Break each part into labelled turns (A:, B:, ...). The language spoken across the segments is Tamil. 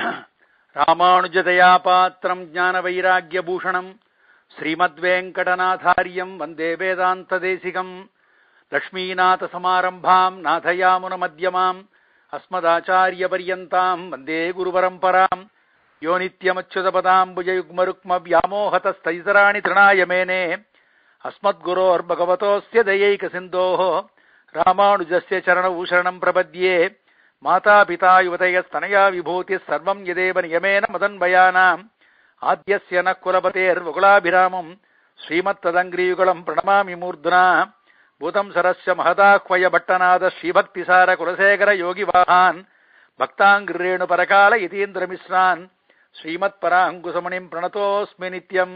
A: ராமானுஜதயா பாத்திரம் ஞான வைராகிய பூஷணம் ஸ்ரீமத்வேங்கடநாதாரியம் வந்தே வேதாந்த தேசிகம் லக்ஷ்மீநாத சமாரம்பாம் நாதயாமுன மத்தியமாம் அஸ்மதாச்சாரிய பரியந்தாம் வந்தே குரு பரம்பராம் யோ நித்யமச்சுதபதாம்புஜயுக்மருக்ம வியாமோகதஸ்தைசராணி திருணாய மேனே अस्मद्गुरोर्भगवतोऽस्य दयैकसिन्धोः रामानुजस्य चरणौ शरणम् प्रपद्ये मातापिता युवतयस्तनया विभूतिः सर्वम् यदेव नियमेन मदन्वयानाम् आद्यस्य नः कुलपतेर्वकुलाभिरामम् श्रीमत्तदङ्ग्रीयुगलम् प्रणमामि मूर्ध्ना भूतम् सरस्य महदाह्वय भट्टनाद श्रीभक्तिसार कुलशेखर योगिवाहान् भक्ताङ्गिरेणुपरकाल यतीन्द्रमिश्रान् श्रीमत्पराङ्कुशमणिम् प्रणतोऽस्मि नित्यम्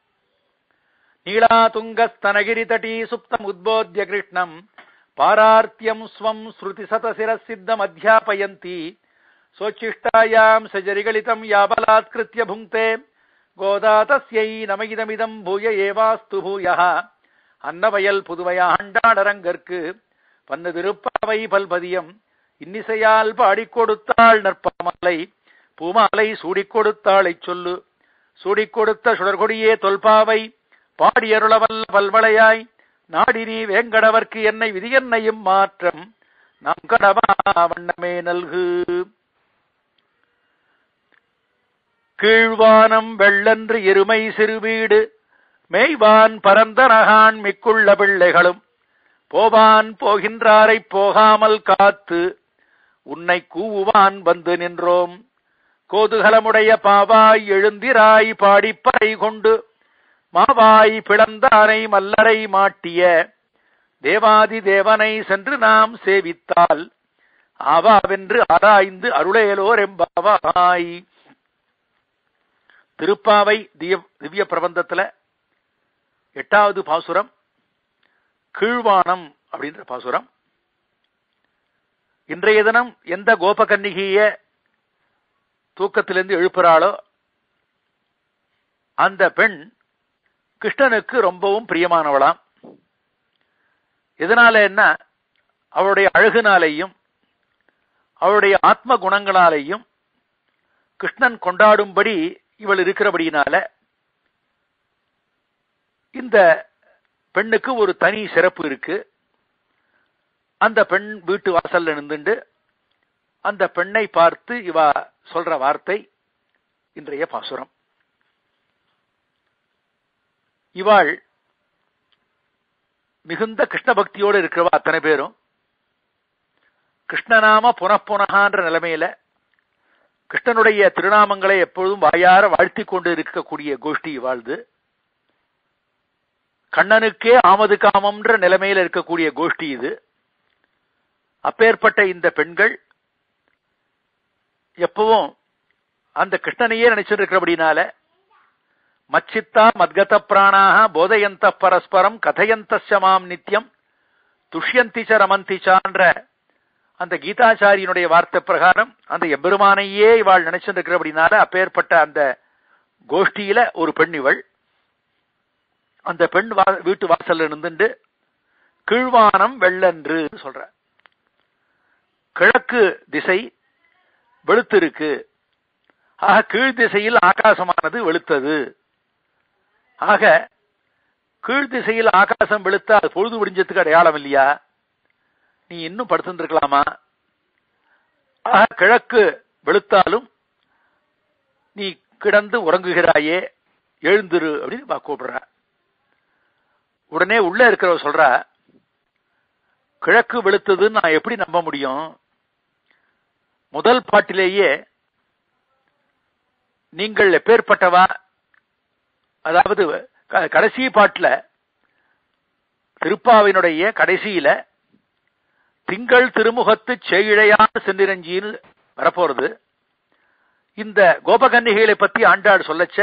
A: नीलातुङ्गस्तनगिरितटी सुप्तमुद्बोध्य कृष्णम् पारार्त्यम् स्वम् श्रुतिशतशिरसिद्धमध्यापयन्ती सोच्छिष्टायाम् सजरिगलितम् याबलात्कृत्य भुङ्क्ते गोदा तस्यै नमगिदमिदम् भूय एवास्तु भूयः அன்னவயல் புதுவைய ஆண்டாடரங்கற்கு பன்னு திருப்பாவை பல்பதியம் இன்னிசையால் பாடிக் கொடுத்தாள் நற்பமலை பூமாலை சூடிக் கொடுத்தாளைச் சொல்லு சூடிக் கொடுத்த சுடர்கொடியே தொல்பாவை பாடியருளவல்ல பல்வளையாய் நாடினி வேங்கடவர்க்கு என்னை விதியன்னையும் மாற்றம் நம் கடவா வண்ணமே நல்கு கீழ்வானம் வெள்ளன்று எருமை சிறுவீடு மேய்வான் பரந்தனகான் மிக்குள்ள பிள்ளைகளும் போவான் போகின்றாரைப் போகாமல் காத்து உன்னை கூவுவான் வந்து நின்றோம் கோதுகலமுடைய பாவாய் எழுந்திராய் பாடிப்பறை கொண்டு மாவாய் பிளந்தானை மல்லரை மாட்டிய தேவாதி தேவனை சென்று நாம் சேவித்தால் ஆவாவென்று ஆராய்ந்து அருளேலோர் எம்பாவாய் திருப்பாவை திவ்ய பிரபந்தத்துல எட்டாவது பாசுரம் கீழ்வானம் அப்படின்ற பாசுரம் இன்றைய தினம் எந்த கோபகன்னிகைய தூக்கத்திலிருந்து எழுப்புறாளோ அந்த பெண் கிருஷ்ணனுக்கு ரொம்பவும் பிரியமானவளாம் எதனால என்ன அவளுடைய அழகுனாலேயும் அவளுடைய ஆத்ம குணங்களாலேயும் கிருஷ்ணன் கொண்டாடும்படி இவள் இருக்கிறபடியினால இந்த பெண்ணுக்கு ஒரு தனி சிறப்பு இருக்கு அந்த பெண் வீட்டு வாசல்ல நின்றுண்டு அந்த பெண்ணை பார்த்து இவ சொல்ற வார்த்தை இன்றைய பாசுரம் இவாள் மிகுந்த கிருஷ்ண பக்தியோடு இருக்கிறவா அத்தனை பேரும் கிருஷ்ணநாம புனப்புனகான்ற நிலைமையில கிருஷ்ணனுடைய திருநாமங்களை எப்பொழுதும் வாயார வாழ்த்தி கொண்டு இருக்கக்கூடிய கோஷ்டி வாழ்ந்து கண்ணனுக்கே ஆமது காமம்ன்ற நிலைமையில இருக்கக்கூடிய கோஷ்டி இது அப்பேற்பட்ட இந்த பெண்கள் எப்பவும் அந்த கிருஷ்ணனையே நினைச்சிட்டு இருக்கிறபடினால மச்சித்தா மத்கத பிராணாக போதயந்த பரஸ்பரம் கதையந்த மாம் நித்தியம் துஷ்யந்திச்ச ரமந்திச்சான்ற அந்த கீதாச்சாரியனுடைய வார்த்தை பிரகாரம் அந்த எம்பெருமானையே இவாள் நினைச்சிட்டு இருக்கிறபடினால அப்பேற்பட்ட அந்த கோஷ்டியில ஒரு பெண் இவள் அந்த பெண் வீட்டு வாசல்ல இருந்துட்டு கீழ்வானம் வெள்ளன்று சொல்ற கிழக்கு திசை வெளுத்திருக்கு ஆக கீழ் திசையில் ஆகாசமானது வெளுத்தது ஆக கீழ் திசையில் ஆகாசம் வெளுத்தா அது பொழுது விடிஞ்சதுக்கு அடையாளம் இல்லையா நீ இன்னும் படுத்துட்டு இருக்கலாமா ஆக கிழக்கு வெளுத்தாலும் நீ கிடந்து உறங்குகிறாயே எழுந்துரு அப்படின்னு கூப்பிடுற உடனே உள்ள இருக்கிறவ சொல்ற கிழக்கு வெளுத்ததுன்னு நான் எப்படி நம்ப முடியும் முதல் பாட்டிலேயே நீங்கள் எப்பேற்பட்டவா அதாவது கடைசி பாட்டுல திருப்பாவினுடைய கடைசியில திங்கள் திருமுகத்து செய்யிழையான சென்னிரஞ்சின்னு வரப்போறது இந்த கோபகன்னிகைகளை பத்தி ஆண்டாள் சொல்லச்ச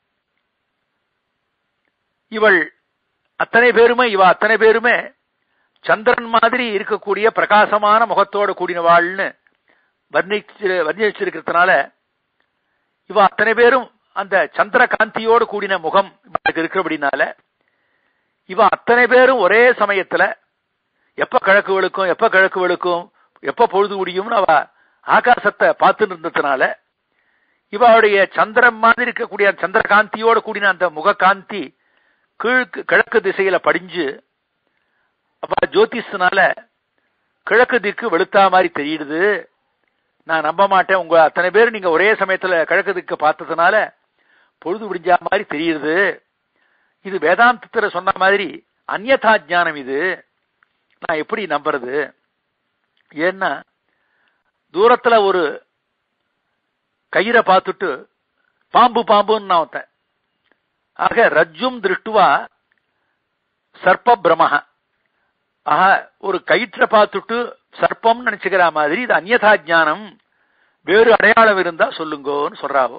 A: இவள் அத்தனை பேருமே இவ அத்தனை பேருமே சந்திரன் மாதிரி இருக்கக்கூடிய பிரகாசமான முகத்தோட கூடினவாள்னு வர்ணிச்சு வர்ணிச்சிருக்கிறதுனால இவ அத்தனை பேரும் அந்த சந்திர காந்தியோடு கூடின முகம் இருக்கிறபடினால இவ அத்தனை பேரும் ஒரே சமயத்துல எப்ப கிழக்கு வெளுக்கும் எப்ப கிழக்கு வெளுக்கும் எப்ப பொழுது முடியும்னு அவ ஆகாசத்தை பார்த்துட்டு இருந்ததுனால இவளுடைய சந்திரன் மாதிரி இருக்கக்கூடிய அந்த சந்திரகாந்தியோட கூடின அந்த முககாந்தி கீழ்க்கு கிழக்கு திசையில படிஞ்சு அப்ப ஜோதிஷனால கிழக்கு திக்கு வெளுத்தா மாதிரி தெரியுது நான் நம்ப மாட்டேன் உங்க அத்தனை பேர் நீங்க ஒரே சமயத்துல கிழக்கு திக்கு பார்த்ததுனால பொழுது விடிஞ்சா மாதிரி தெரியுது இது வேதாந்தத்துல சொன்ன மாதிரி அந்யதா ஞானம் இது நான் எப்படி நம்புறது ஏன்னா தூரத்துல ஒரு கயிறை பார்த்துட்டு பாம்பு பாம்புன்னு நான் ஒருத்தன் ஆக ரஜ்ஜும் திருஷ்டுவா சர்ப்ப பிரமஹ ஆக ஒரு கயிற்றை பார்த்துட்டு சர்ப்பம் நினைச்சுக்கிற மாதிரி இது அந்யதா ஞானம் வேறு அடையாளம் இருந்தா சொல்லுங்கோன்னு சொல்றாவோ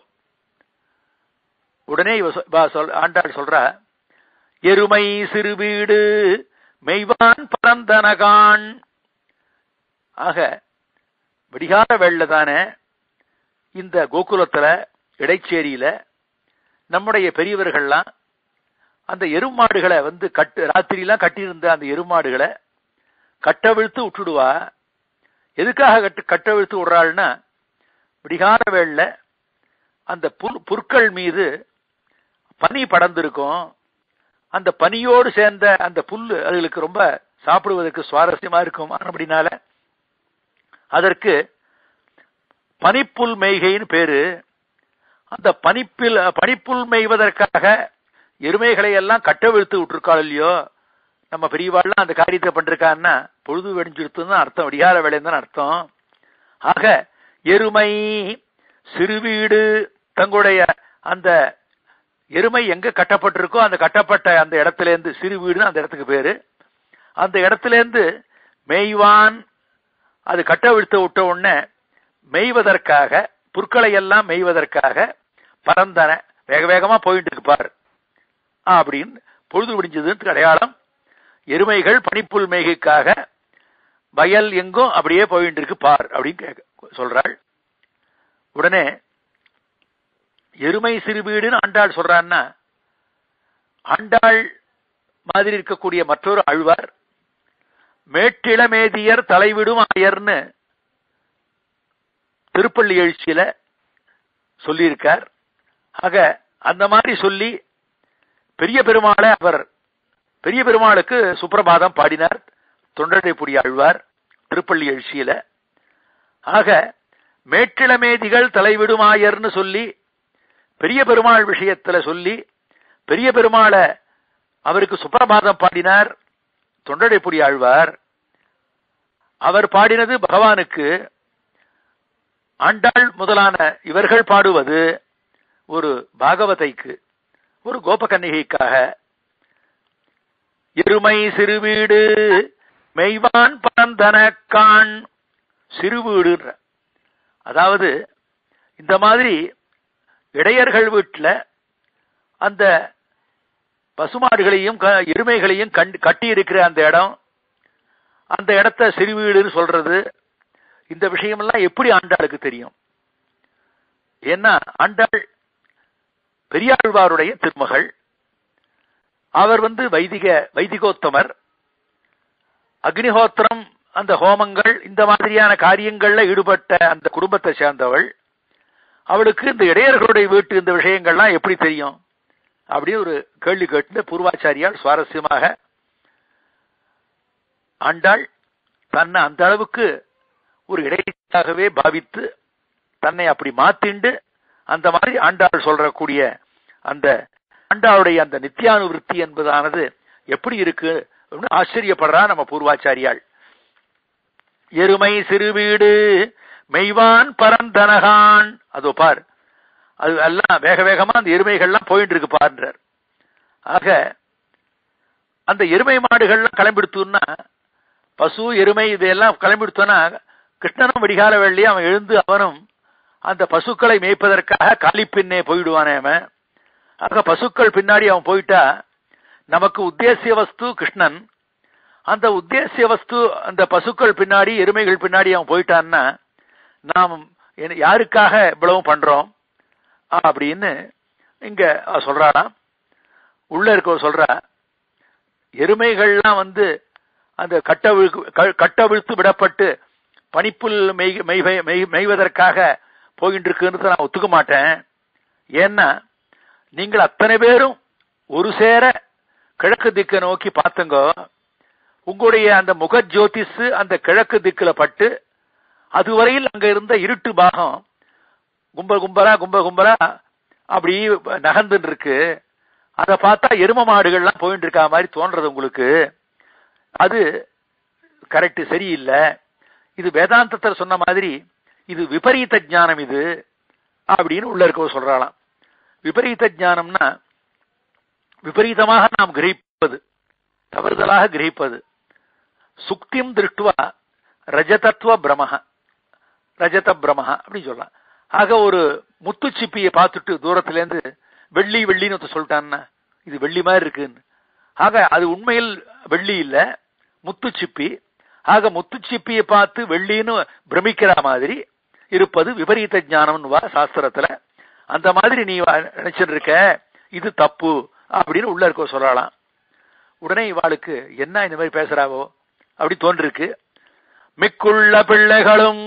A: உடனே இவ சொ- இவ சொல் ஆண்டாள் சொல்றா எருமை சிறு வீடு மெய்வான் பரந்தனகான் ஆக விடிகார வெள்ள தானே இந்த கோகுலத்துல இடைச்சேரியில நம்முடைய பெரியவர்கள்லாம் அந்த எருமாடுகளை வந்து கட்டு ராத்திரியெல்லாம் கட்டியிருந்த அந்த எருமாடுகளை கட்டவிழ்த்து விட்டுடுவா எதுக்காக கட்டு கட்டவிழ்த்து விடுறாள்னா விடிகார வேளையில அந்த புல் புற்கள் மீது பனி படர்ந்திருக்கும் அந்த பனியோடு சேர்ந்த அந்த புல்லு அதுகளுக்கு ரொம்ப சாப்பிடுவதற்கு சுவாரஸ்யமா இருக்கும் அப்படினால அதற்கு பனிப்புல் மேய்கைன்னு பேரு அந்த பனிப்பில் பனிப்புல் மேய்வதற்காக எருமைகளை எல்லாம் கட்டவிழ்த்து விட்டுருக்காள் இல்லையோ நம்ம பெரியவாள்லாம் அந்த காரியத்தை பண்றான்னா பொழுது வெடிஞ்சிருத்துன்னு அர்த்தம் விடிகால வேலைன்னு தான் அர்த்தம் ஆக எருமை சிறுவீடு தங்களுடைய அந்த எருமை எங்க கட்டப்பட்டிருக்கோ அந்த கட்டப்பட்ட அந்த இடத்துல இருந்து சிறு வீடுன்னு அந்த இடத்துக்கு பேரு அந்த இடத்துல இருந்து மேய்வான் அது கட்டவிழ்த்து விட்ட உடனே மெய்வதற்காக புற்களை எல்லாம் மெய்வதற்காக பரந்தன வேக வேகமா போயிட்டு இருக்கு பார் ஆ, அப்படின்னு பொழுது விடிஞ்சதுன்னு அடையாளம் எருமைகள் பனிப்புல் மேய்கைக்காக வயல் எங்கும் அப்படியே போயிட்டு இருக்கு பார் அப்படின்னு கேக்க- சொல்றாள் உடனே எருமை சிறுவீடுன்னு ஆண்டாள் சொல்றான்னா ஆண்டாள் மாதிரி இருக்கக்கூடிய மற்றொரு ஆழ்வார் மேட்டிளமேதியர் தலைவிடும் ஆயர்னு திருப்பள்ளி எழுச்சியில சொல்லியிருக்கார் ஆக அந்த மாதிரி சொல்லி பெரிய பெருமாளை அவர் பெரிய பெருமாளுக்கு சுப்பிரபாதம் பாடினார் தொண்டரைப்புடி ஆழ்வார் திருப்பள்ளி எழுச்சியில ஆக மேட்டிளமேதிகள் தலைவிடுமாயர்னு சொல்லி பெரிய பெருமாள் விஷயத்துல சொல்லி பெரிய பெருமாளை அவருக்கு சுப்பிரபாதம் பாடினார் தொண்டரைப்புடி ஆழ்வார் அவர் பாடினது பகவானுக்கு ஆண்டாள் முதலான இவர்கள் பாடுவது ஒரு பாகவதைக்கு ஒரு கோபகன்னிகைக்காக எருமை சிறுவீடு மெய்வான் பரந்தனக்கான் சிறுவீடுன்ற அதாவது இந்த மாதிரி இடையர்கள் வீட்டுல அந்த பசுமாடுகளையும் க- எருமைகளையும் கண்டு கட்டி இருக்கிற அந்த இடம் அந்த இடத்த சிறுவீடுன்னு சொல்றது இந்த விஷயமெல்லாம் எப்படி ஆண்டாளுக்கு தெரியும் ஏன்னா ஆண்டாள் பெரியாழ்வாருடைய திருமகள் அவர் வந்து வைதிக வைதிகோத்தமர் அக்னிஹோத்திரம் அந்த ஹோமங்கள் இந்த மாதிரியான காரியங்கள்ல ஈடுபட்ட அந்த குடும்பத்தை சேர்ந்தவள் அவளுக்கு இந்த இடையர்களுடைய வீட்டு இந்த விஷயங்கள்லாம் எப்படி தெரியும் அப்படின்னு ஒரு கேள்வி கேட்டு பூர்வாச்சாரியால் சுவாரஸ்யமாக ஆண்டாள் தன்னை அந்த அளவுக்கு ஒரு இடையாகவே பாவித்து தன்னை அப்படி மாத்திண்டு அந்த மாதிரி ஆண்டாள் சொல்றக்கூடிய அந்த ஆண்டாளுடைய அந்த நித்தியானுவிருத்தி என்பதானது எப்படி இருக்கு அப்படின்னு ஆச்சரியப்படுறா நம்ம பூர்வாச்சாரியாள் எருமை சிறுவீடு மெய்வான் பரந்தனகான் அதோ பார் அது எல்லாம் வேக வேகமா அந்த எருமைகள்லாம் போயிட்டு இருக்கு பாருன்றார் ஆக அந்த எருமை மாடுகள்லாம் கிளம்பிடுத்துன்னா பசு எருமை இதெல்லாம் கிளம்பிடுத்தோன்னா கிருஷ்ணனும் விடிகால வெள்ளியே அவன் எழுந்து அவனும் அந்த பசுக்களை மேய்ப்பதற்காக காலிப்பின்னே போயிடுவானே அவன் ஆக பசுக்கள் பின்னாடி அவன் போயிட்டா நமக்கு உத்தேசிய வஸ்து கிருஷ்ணன் அந்த உத்தேசிய வஸ்து அந்த பசுக்கள் பின்னாடி எருமைகள் பின்னாடி அவன் போயிட்டான்னா நாம் என்ன- யாருக்காக இவ்வளவு பண்றோம் அப்படின்னு இங்க அவ சொல்றாளாம் உள்ள இருக்க சொல்றா எருமைகள்லாம் வந்து அந்த கட்டவிழு கட்டவிழ்த்து விடப்பட்டு பனிப்புல் மெய் மெய்வை- மெய்- மெய்வதற்காக போயிட்டு இருக்குன்னு நான் ஒத்துக்க மாட்டேன் ஏன்னா நீங்கள் அத்தனை பேரும் ஒரு சேர கிழக்கு திக்கை நோக்கி பார்த்துங்க உங்களுடைய அந்த முக ஜோதிஷ் அந்த கிழக்கு திக்குல பட்டு அதுவரையில் அங்க இருந்த இருட்டு பாகம் கும்பல் கும்பலா கும்ப கும்பலா அப்படி நகர்ந்துட்டு இருக்கு அதை பார்த்தா எரும மாடுகள்லாம் போயிட்டு இருக்கா மாதிரி தோன்றது உங்களுக்கு அது கரெக்ட் சரியில்லை இது வேதாந்தத்தில் சொன்ன மாதிரி இது விபரீத ஞானம் இது அப்படின்னு உள்ள இருக்க சொல்றாளாம் விபரீத ஞானம்னா விபரீதமாக நாம் கிரகிப்பது தவறுதலாக கிரகிப்பது சுக்திம் திருஷ்டுவா ரஜதத்துவ பிரமஹ ரஜத பிரமஹ அப்படின்னு சொல்லலாம் ஆக ஒரு முத்துச்சிப்பியை பார்த்துட்டு தூரத்துல இருந்து வெள்ளி வெள்ளின்னு ஒருத்தன் சொல்லிட்டான்னா இது வெள்ளி மாதிரி இருக்குன்னு ஆக அது உண்மையில் வெள்ளி இல்ல முத்துச்சிப்பி ஆக முத்துச்சிப்பியை பார்த்து வெள்ளின்னு பிரமிக்கிற மாதிரி இருப்பது விபரீத ஞானம்னு வா சாஸ்திரத்துல அந்த மாதிரி நீ நினைச்சிட்டு இருக்க இது தப்பு அப்படின்னு உள்ள இருக்க சொல்லலாம் உடனே இவாளுக்கு என்ன இந்த மாதிரி பேசுறாவோ அப்படி தோன்றிருக்கு மிக்குள்ள பிள்ளைகளும்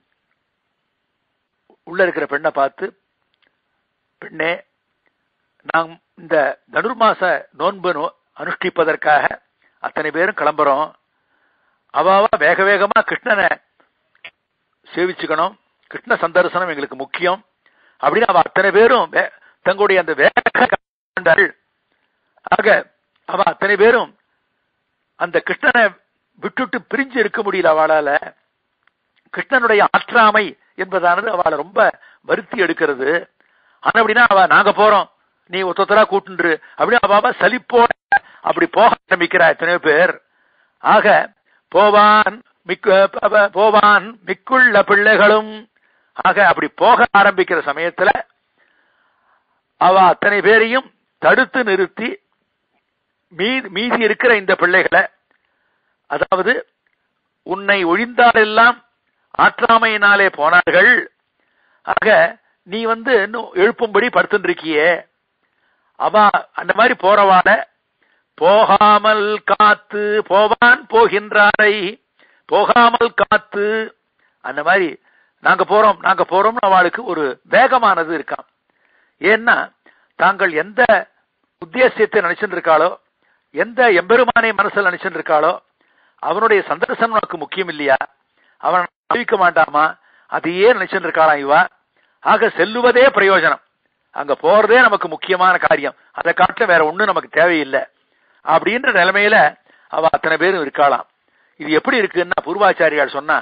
A: உள்ள இருக்கிற பெண்ணை பார்த்து பெண்ணே நாம் இந்த தனுர்மாச நோன்பு நோ- அனுஷ்டிப்பதற்காக அத்தனை பேரும் கிளம்புறோம் அவாவா வேக வேகமா கிருஷ்ணனை சேவிச்சுக்கணும் கிருஷ்ண சந்தர்சனம் எங்களுக்கு முக்கியம் அப்படின்னு அவ அத்தனை பேரும் வே- தங்களுடைய அந்த வேக கண்டாள் ஆக அவ அத்தனை பேரும் அந்த கிருஷ்ணனை விட்டுட்டு பிரிஞ்சு இருக்க முடியல அவளால கிருஷ்ணனுடைய ஆற்றாமை என்பதானது அவளை ரொம்ப வருத்தி எடுக்கிறது ஆனா அப்படின்னா அவ நாங்க போறோம் நீ ஒத்தொத்தரா கூட்டுன்று அப்படின்னு அவ அவ சலிப்போட அப்படி போக ஆரம்பிக்கிறா எத்தனையோ பேர் ஆக போவான் மிக்க அவ- போவான் மிக்குள்ள பிள்ளைகளும் ஆக அப்படி போக ஆரம்பிக்கிற சமயத்துல அவ அத்தனை பேரையும் தடுத்து நிறுத்தி மீதி மீதி இருக்கிற இந்த பிள்ளைகளை அதாவது உன்னை ஒழிந்தாலெல்லாம் ஆற்றாமையினாலே போனார்கள் ஆக நீ வந்து இன்னும் எழுப்பும்படி படுத்துட்டு இருக்கியே அவ அந்த மாதிரி போறவாட போகாமல் காத்து போவான் போகின்றாரை போகாமல் காத்து அந்த மாதிரி நாங்க போறோம் நாங்க போறோம்னு அவளுக்கு ஒரு வேகமானது இருக்காம் ஏன்னா தாங்கள் எந்த உத்தேசியத்தை நினைச்சுட்டு இருக்காளோ எந்த எம்பெருமானை மனசுல நினைச்சுட்டு இருக்காளோ அவனுடைய சந்தர்சனம் உனக்கு முக்கியம் இல்லையா அவன் அறிவிக்க மாட்டாமா அதையே நினைச்சுட்டு இருக்காளாம் இவா ஆக செல்லுவதே பிரயோஜனம் அங்க போறதே நமக்கு முக்கியமான காரியம் அதை காட்ட வேற ஒண்ணும் நமக்கு தேவையில்லை அப்படின்ற நிலைமையில அவ அத்தனை பேரும் இருக்காளாம் இது எப்படி இருக்குன்னா பூர்வாச்சாரியால் சொன்னா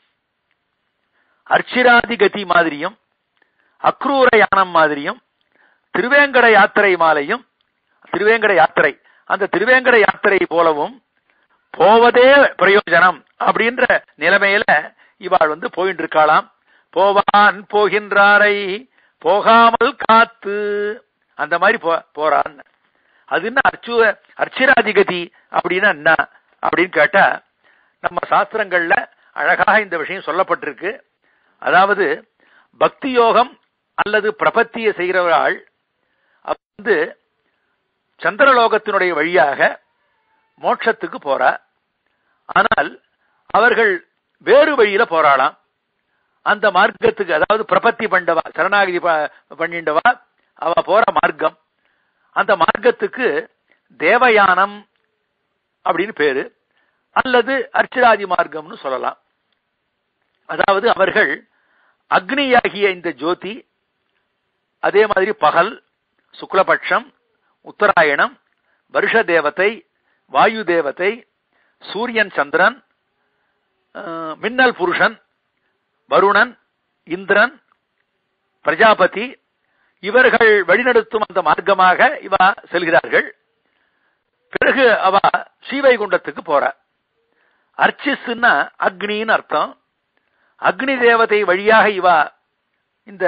A: அர்ச்சிராதி கதி மாதிரியும் அக்ரூர யானம் மாதிரியும் திருவேங்கட யாத்திரை மாலையும் திருவேங்கட யாத்திரை அந்த திருவேங்கட யாத்திரை போலவும் போவதே பிரயோஜனம் அப்படின்ற நிலைமையில இவாள் வந்து போயிட்டு இருக்காளாம் போவான் போகின்றாரை போகாமல் காத்து அந்த மாதிரி போ போறான் அது என்ன அர்ச்சு அர்ச்சிராதிகதி அப்படின்னா என்ன அப்படின்னு கேட்டா நம்ம சாஸ்திரங்கள்ல அழகாக இந்த விஷயம் சொல்லப்பட்டிருக்கு அதாவது பக்தி யோகம் அல்லது பிரபத்தியை செய்கிறவர்கள் அவ வந்து சந்திரலோகத்தினுடைய வழியாக மோட்சத்துக்கு போறா ஆனால் அவர்கள் வேறு வழியில போறாளாம் அந்த மார்க்கத்துக்கு அதாவது பிரபத்தி பண்டவா சரணாகதி ப- பண்ணிண்டவா அவ போற மார்க்கம் அந்த மார்க்கத்துக்கு தேவயானம் அப்படின்னு பேரு அல்லது அர்ச்சிராதி மார்க்கம்னு சொல்லலாம் அதாவது அவர்கள் அக்னியாகிய இந்த ஜோதி அதே மாதிரி பகல் சுக்லபட்சம் உத்தராயணம் வருஷ தேவதை வாயு தேவதை சூரியன் சந்திரன் அஹ், மின்னல் புருஷன் வருணன் இந்திரன் பிரஜாபதி இவர்கள் வழிநடத்தும் அந்த மார்க்கமாக இவ செல்கிறார்கள் பிறகு அவ ஸ்ரீவைகுண்டத்துக்கு போற அர்ச்சிஸ்னா அக்னின்னு அர்த்தம் அக்னி தேவதை வழியாக இவ இந்த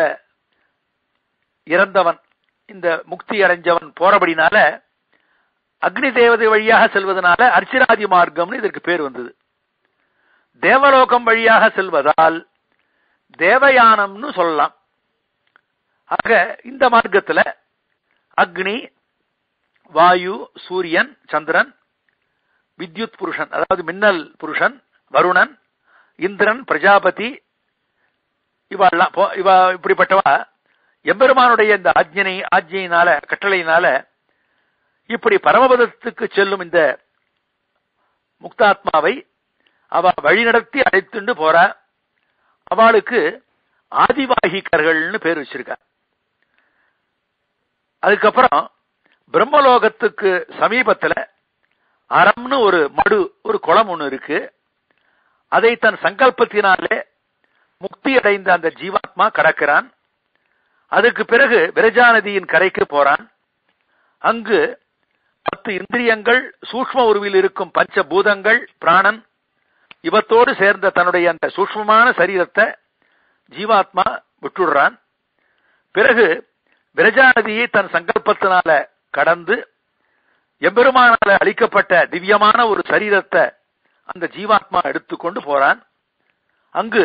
A: இறந்தவன் இந்த முக்தி அடைஞ்சவன் போறபடினால அக்னி தேவதை வழியாக செல்வதனால அர்ச்சிராதி மார்க்கம்னு இதற்கு பேர் வந்தது தேவலோகம் வழியாக செல்வதால் தேவயானம்னு சொல்லலாம் ஆக இந்த மார்க்கத்துல அக்னி வாயு சூரியன் சந்திரன் வித்யுத் புருஷன் அதாவது மின்னல் புருஷன் வருணன் இந்திரன் பிரஜாபதி இவாள்லாம் போ- இவா இப்படிப்பட்டவா எம்பெருமானுடைய இந்த ஆஜ்ஞனை ஆஜ்ஞையினால கட்டளையினால இப்படி பரமபதத்துக்கு செல்லும் இந்த முக்தாத்மாவை அவ வழிநடத்தி அழைத்துண்டு போறா அவளுக்கு ஆதிவாகிகர்கள்னு பேர் வச்சிருக்கா அதுக்கப்புறம் பிரம்மலோகத்துக்கு சமீபத்துல அறம்னு ஒரு மடு ஒரு குளம் ஒண்ணு இருக்கு அதை தன் சங்கல்பத்தினாலே முக்தி அடைந்த அந்த ஜீவாத்மா கடக்கிறான் அதுக்கு பிறகு விரஜா நதியின் கரைக்கு போறான் அங்கு பத்து இந்திரியங்கள் சூக்ஷ்ம உருவில் இருக்கும் பஞ்ச பூதங்கள் பிராணன் இவத்தோடு சேர்ந்த தன்னுடைய அந்த சூக்ஷ்மமான சரீரத்தை ஜீவாத்மா விட்டுடுறான் பிறகு விரஜா நதியை தன் சங்கல்பத்தினால கடந்து எம்பெருமானால அளிக்கப்பட்ட திவ்யமான ஒரு சரீரத்தை அந்த ஜீவாத்மா எடுத்துக்கொண்டு போறான் அங்கு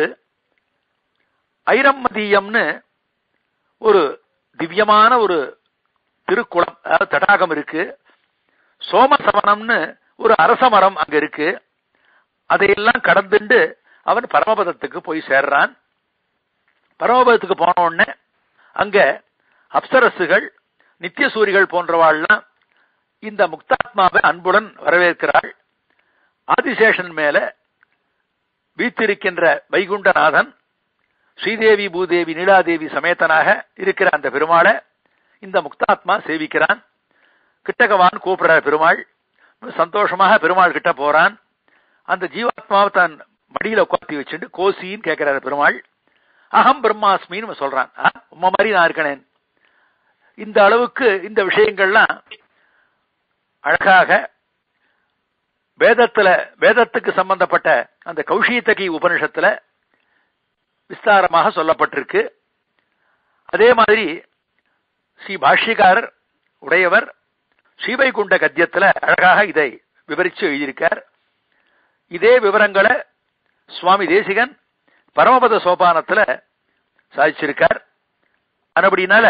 A: ஐரம்மதியம்னு ஒரு திவ்யமான ஒரு திருக்குளம் அதாவது தடாகம் இருக்கு சோமசவனம்னு ஒரு அரச மரம் அங்க இருக்கு அதையெல்லாம் கடந்துண்டு அவன் பரமபதத்துக்கு போய் சேர்றான் பரமபதத்துக்கு போன உடனே அங்க அப்சரசுகள் நித்தியசூரிகள் போன்றவாள்லாம் இந்த முக்தாத்மாவை அன்புடன் வரவேற்கிறாள் ஆதிசேஷன் மேல வீத்திருக்கின்ற வைகுண்டநாதன் ஸ்ரீதேவி பூதேவி நீலாதேவி சமேதனாக இருக்கிற அந்த பெருமாளை இந்த முக்தாத்மா சேவிக்கிறான் கிட்டகவான் கூப்பிடுற பெருமாள் சந்தோஷமாக பெருமாள் கிட்ட போறான் அந்த ஜீவாத்மாவை தன் மடியில உட்காத்தி வச்சுட்டு கோசின்னு கேட்கிறாரு பெருமாள் அகம் பிரம்மாஸ்மின்னு சொல்றான் ஆ, உம்மை மாதிரி நான் இருக்கனேன் இந்த அளவுக்கு இந்த விஷயங்கள்லாம் அழகாக வேதத்துல வேதத்துக்கு சம்பந்தப்பட்ட அந்த கௌஷியத்தகி உபனிஷத்துல விஸ்தாரமாக சொல்லப்பட்டிருக்கு அதே மாதிரி ஸ்ரீ பாஷ்யக்காரர் உடையவர் ஸ்ரீவைகுண்ட கத்தியத்துல அழகாக இதை விவரிச்சு எழுதியிருக்கார் இதே விவரங்களை சுவாமி தேசிகன் பரமபத சோபானத்துல சாதிச்சிருக்கார் அதுபடினால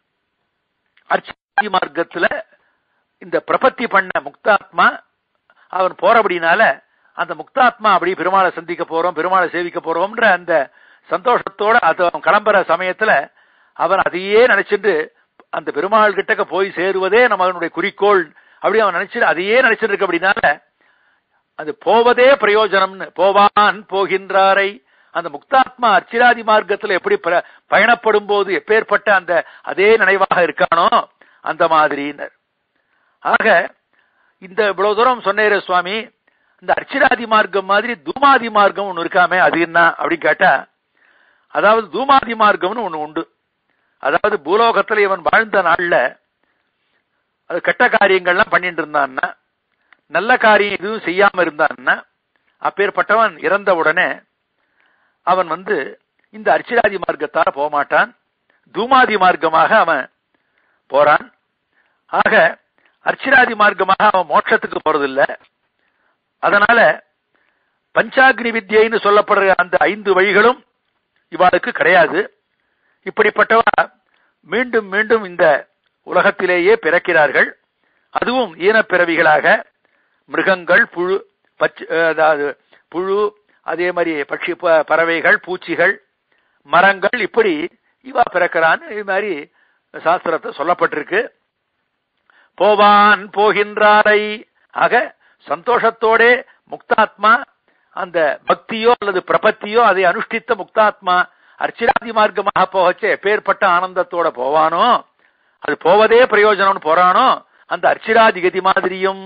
A: அர்ச்சி மார்க்கத்துல இந்த பிரபத்தி பண்ண முக்தாத்மா அவன் போறபடினால அந்த முக்தாத்மா அப்படி பெருமாளை சந்திக்க போறோம் பெருமாளை சேவிக்க போறோம்ன்ற அந்த சந்தோஷத்தோட அது அவன் கிளம்புற சமயத்துல அவன் அதையே நினைச்சிட்டு அந்த பெருமாள் கிட்டக்க போய் சேருவதே நம்மளுடைய குறிக்கோள் அப்படி அவன் நினைச்சிட்டு அதையே நினைச்சிட்டு இருக்க அப்படின்னால அது போவதே பிரயோஜனம்னு போவான் போகின்றாரை அந்த முக்தாத்மா அர்ச்சிராதி மார்க்கத்துல எப்படி ப- பயணப்படும் போது எப்பேற்பட்ட அந்த அதே நினைவாக இருக்கானோ அந்த மாதிரினர் ஆக இந்த இவ்வளவு தூரம் சொன்னேரே சுவாமி இந்த அர்ச்சிராதி மார்க்கம் மாதிரி தூமாதி மார்க்கம் ஒண்ணு இருக்காமே அது என்ன அப்படின்னு கேட்டா அதாவது தூமாதி மார்க்கம்னு ஒண்ணு உண்டு அதாவது பூலோகத்துல இவன் வாழ்ந்த நாள்ல அது கெட்ட காரியங்கள்லாம் பண்ணிட்டு இருந்தான்னா நல்ல காரியம் எதுவும் செய்யாம இருந்தான்னா அப்பேற்பட்டவன் இறந்த உடனே அவன் வந்து இந்த அர்ச்சிராதி மார்க்கத்தால போக மாட்டான் தூமாதி மார்க்கமாக அவன் போறான் ஆக அர்ச்சிராதி மார்க்கமாக அவன் மோட்சத்துக்கு போறதில்ல அதனால பஞ்சாக்னி வித்யைன்னு சொல்லப்படுற அந்த ஐந்து வழிகளும் இவாளுக்கு கிடையாது இப்படிப்பட்டவா மீண்டும் மீண்டும் இந்த உலகத்திலேயே பிறக்கிறார்கள் அதுவும் ஈனப்பிறவிகளாக மிருகங்கள் புழு பச்ச அதாவது புழு அதே மாதிரி பட்சி ப- பறவைகள் பூச்சிகள் மரங்கள் இப்படி இவா பிறக்கிறான்னு இது மாதிரி சாஸ்திரத்தை சொல்லப்பட்டிருக்கு போவான் போகின்றாரை ஆக சந்தோஷத்தோட முக்தாத்மா அந்த பக்தியோ அல்லது பிரபத்தியோ அதை அனுஷ்டித்த முக்தாத்மா அர்ச்சிராதி மார்க்கமாக போகச்சே எப்பேற்பட்ட ஆனந்தத்தோட போவானோ அது போவதே பிரயோஜனம்னு போறானோ அந்த அர்ச்சிராதி கதி மாதிரியும்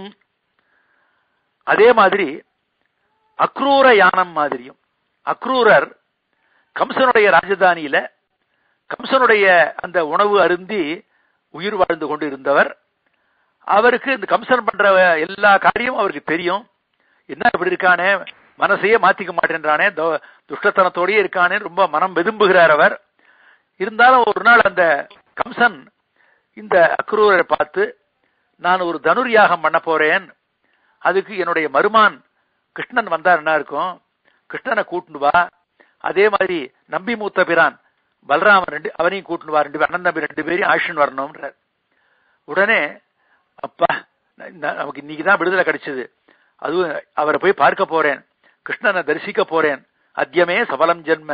A: அதே மாதிரி அக்ரூர யானம் மாதிரியும் அக்ரூரர் கம்சனுடைய ராஜதானியில கம்சனுடைய அந்த உணவு அருந்தி உயிர் வாழ்ந்து கொண்டு இருந்தவர் அவருக்கு இந்த கம்சன் பண்ற எல்லா காரியமும் அவருக்கு தெரியும் என்ன இப்படி இருக்கானே மனசையே மாத்திக்க மாட்டேன்றானே தோ- துஷ்டத்தனத்தோடயே இருக்கானே ரொம்ப மனம் வெதும்புகிறார் அவர் இருந்தாலும் ஒரு நாள் அந்த கம்சன் இந்த அக்ரூரை பார்த்து நான் ஒரு தனுர் யாகம் பண்ண போறேன் அதுக்கு என்னுடைய மருமான் கிருஷ்ணன் வந்தா என்ன இருக்கும் கிருஷ்ணனை கூட்டுண்டு வா அதே மாதிரி நம்பி மூத்த பிரான் பலராமன் ரெண்டு அவனையும் கூட்டுண்டு வா ரெண்டு பேர் அண்ணன் தம்பி ரெண்டு பேரையும் ஆஷன் வரணும்ன்றார் உடனே அப்பா ந- ந- நமக்கு இன்னைக்கு தான் விடுதலை கிடைச்சது அதுவும் அவரை போய் பார்க்க போறேன் கிருஷ்ணனை தரிசிக்க போறேன் அத்தியமே சபலம் ஜென்ம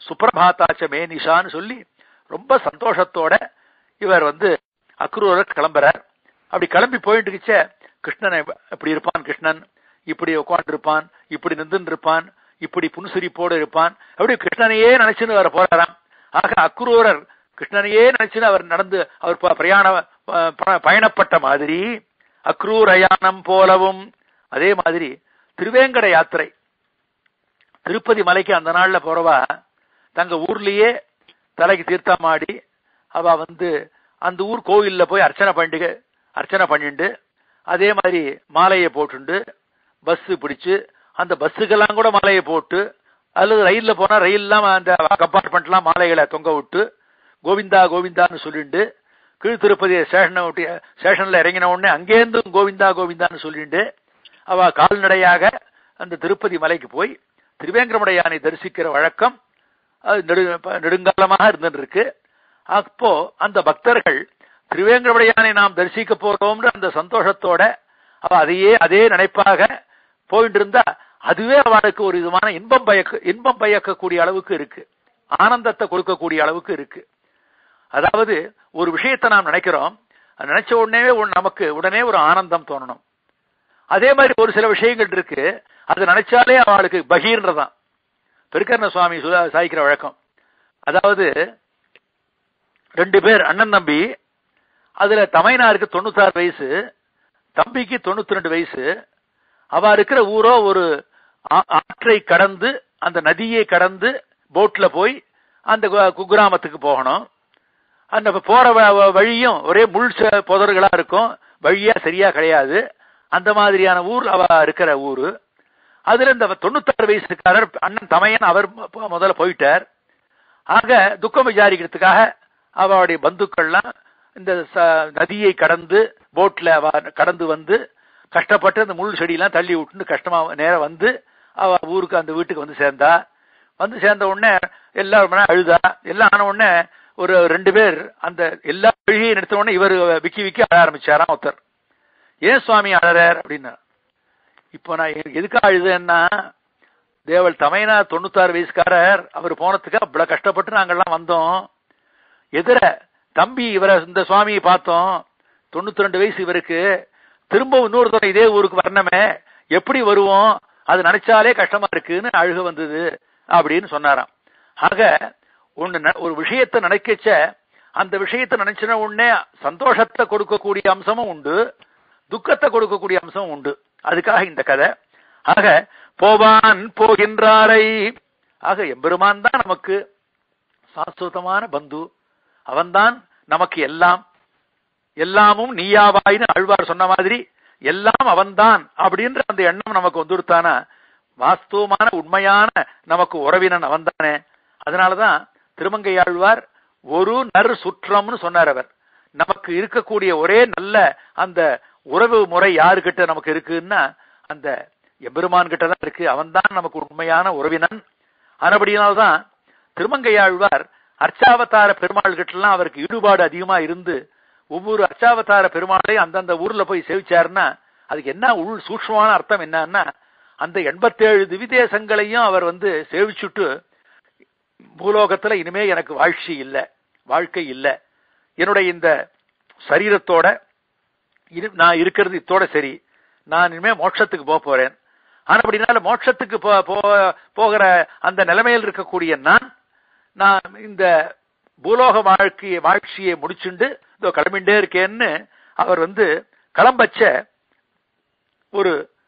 A: சுப்பிரபாத்தாச்ச மே நிஷான்னு சொல்லி ரொம்ப சந்தோஷத்தோட இவர் வந்து அக்ரூரர் கிளம்புறார் அப்படி கிளம்பி போயிட்டு இருந்துச்சே கிருஷ்ணன் இப்படி இருப்பான் கிருஷ்ணன் இப்படி உட்காந்து இருப்பான் இப்படி நின்று இருப்பான் இப்படி புன்சிரிப்போடு இருப்பான் அப்படி கிருஷ்ணனையே நினைச்சுன்னு வர போறாராம் ஆக அக்ரூரர் கிருஷ்ணனையே நினைச்சுன்னு அவர் நடந்து அவர் ப- பிரயாண ப- ப- பயணப்பட்ட மாதிரி அக்ரூரயானம் போலவும் அதே மாதிரி திருவேங்கட யாத்திரை திருப்பதி மலைக்கு அந்த நாள்ல போறவா தங்க ஊர்லயே தலைக்கு தீர்த்தமாடி அவ வந்து அந்த ஊர் கோவில்ல போய் அர்ச்சனை பண்ணிட்டு அர்ச்சனை பண்ணிண்டு அதே மாதிரி மாலையை போட்டுண்டு பஸ் பிடிச்சு அந்த பஸ்ஸுக்கெல்லாம் கூட மாலையை போட்டு அல்லது ரயில்ல போனா ரயில்லாம் அந்த கம்பார்ட்மெண்ட்லாம் மாலைகளை தொங்க விட்டு கோவிந்தா கோவிந்தான்னு சொல்லிண்டு கீழ் திருப்பதி ஸ்டேஷனை விட்டு ஸ்டேஷன்ல இறங்கின உடனே அங்கேருந்தும் கோவிந்தா கோவிந்தான்னு சொல்லிண்டு அவ கால்நடையாக அந்த திருப்பதி மலைக்கு போய் திருவேங்கரமுடையானை தரிசிக்கிற வழக்கம் அது நெடு ப- நெடுங்காலமாக இருந்துட்டு இருக்கு அப்போ அந்த பக்தர்கள் திருவேங்கரமுடையானை நாம் தரிசிக்க போறோம்னு அந்த சந்தோஷத்தோட அவ அதையே அதே நினைப்பாக போயிட்டு இருந்தா அதுவே அவளுக்கு ஒரு விதமான இன்பம் பயக்க இன்பம் பயக்கக்கூடிய அளவுக்கு இருக்கு ஆனந்தத்தை கொடுக்கக்கூடிய அளவுக்கு இருக்கு அதாவது ஒரு விஷயத்தை நாம் நினைக்கிறோம் அது நினைச்ச உடனே ஒரு- நமக்கு உடனே ஒரு ஆனந்தம் தோணணும் அதே மாதிரி ஒரு சில விஷயங்கள் இருக்கு அது நினைச்சாலே அவளுக்கு பகீர்ன்றதான் பெருக்கர்ண சுவாமி சுதா- சாய்க்கிற வழக்கம் அதாவது ரெண்டு பேர் அண்ணன் தம்பி அதுல தமையனாருக்கு தொண்ணூத்தாறு வயசு தம்பிக்கு தொண்ணூத்தி ரெண்டு வயசு அவ இருக்கிற ஊரோ ஒரு ஆ- ஆற்றை கடந்து அந்த நதியை கடந்து போட்ல போய் அந்த கு- குக்கிராமத்துக்கு போகணும் அந்த போற வ- வ- வழியும் ஒரே முள் ச- புதர்களா இருக்கும் வழியா சரியா கிடையாது அந்த மாதிரியான ஊர் அவ இருக்கிற ஊரு அதுல இந்த தொண்ணூத்தாறு வயசுக்காரர் அண்ணன் தமையன் அவர் மு- முதல்ல போயிட்டார் ஆக துக்கம் விசாரிக்கிறதுக்காக அவளுடைய பந்துக்கள்லாம் இந்த ச- நதியை கடந்து போட்ல அவ கடந்து வந்து கஷ்டப்பட்டு அந்த முள் செடியெல்லாம் தள்ளி விட்டுன்னு கஷ்டமா நேரம் வந்து அவ ஊருக்கு அந்த வீட்டுக்கு வந்து சேர்ந்தா வந்து சேர்ந்த உடனே எல்லாரும் அழுதா எல்லாம் ஆன உடனே ஒரு ரெண்டு பேர் அந்த எல்லா வழியையும் எடுத்த உடனே இவர் விக்கி விக்கி அழ ஆரம்பிச்சாராம் ஒருத்தர் ஏன் சுவாமி அழறார் அப்படின்னா இப்போ நான் எ- எதுக்காக அழுதேன்னா தேவல் தமையனா தொண்ணூத்தாறு வயசுக்காரர் அவர் போனதுக்கு அவ்வளவு கஷ்டப்பட்டு நாங்கெல்லாம் வந்தோம் எதிர தம்பி இவரை இந்த சுவாமியை பார்த்தோம் தொண்ணூத்தி ரெண்டு வயசு இவருக்கு திரும்ப இன்னொரு தடவை இதே ஊருக்கு வரணுமே எப்படி வருவோம் அது நினைச்சாலே கஷ்டமா இருக்குன்னு அழுக வந்தது அப்படின்னு சொன்னாராம் ஆக ஒண்ணு ந- ஒரு விஷயத்தை நினைக்கச்ச அந்த விஷயத்தை நினைச்சின உடனே சந்தோஷத்தை கொடுக்கக்கூடிய அம்சமும் உண்டு துக்கத்தை கொடுக்கக்கூடிய அம்சமும் உண்டு அதுக்காக இந்த கதை ஆக போவான் போகின்றாரை ஆக எம்பெருமான் தான் நமக்கு சாஸ்வதமான பந்து அவன்தான் நமக்கு எல்லாம் எல்லாமும் நீயாவாயின்னு ஆழ்வார் சொன்ன மாதிரி எல்லாம் அவன்தான் அப்படின்ற அந்த எண்ணம் நமக்கு வந்துடுத்தானா வாஸ்தவமான உண்மையான நமக்கு உறவினன் அவன்தானே அதனாலதான் திருமங்கை ஆழ்வார் ஒரு நர் சுற்றம்னு சொன்னார் அவர் நமக்கு இருக்கக்கூடிய ஒரே நல்ல அந்த உறவு முறை யாருகிட்ட நமக்கு இருக்குன்னா அந்த எம்பெருமான் கிட்ட தான் இருக்கு அவன்தான் நமக்கு உண்மையான உறவினன் ஆனபடியினால்தான் திருமங்கையாழ்வார் அர்ச்சாவதார பெருமாள் கிட்டலாம் அவருக்கு ஈடுபாடு அதிகமா இருந்து ஒவ்வொரு அர்ச்சாவதார பெருமாளையும் அந்தந்த ஊர்ல போய் சேவிச்சாருன்னா அதுக்கு என்ன உள் சூக்ஷ்மமான அர்த்தம் என்னன்னா அந்த எண்பத்தேழு திவிதேசங்களையும் அவர் வந்து சேவிச்சுட்டு பூலோகத்துல இனிமே எனக்கு வாழ்ச்சி இல்ல வாழ்க்கை இல்ல என்னுடைய இந்த சரீரத்தோட இரு- நான் இருக்கிறது இத்தோட சரி நான் இனிமே மோட்சத்துக்கு போக போறேன் ஆனா அப்படினால மோட்சத்துக்கு போ- போ- போகிற அந்த நிலைமையில் இருக்கக்கூடிய நான் நான் இந்த பூலோக வாழ்க்கையை வாழ்ச்சியை முடிச்சுண்டு இதோ கிளம்பிண்டே இருக்கேன்னு அவர் வந்து கிளம்பச்ச ஒரு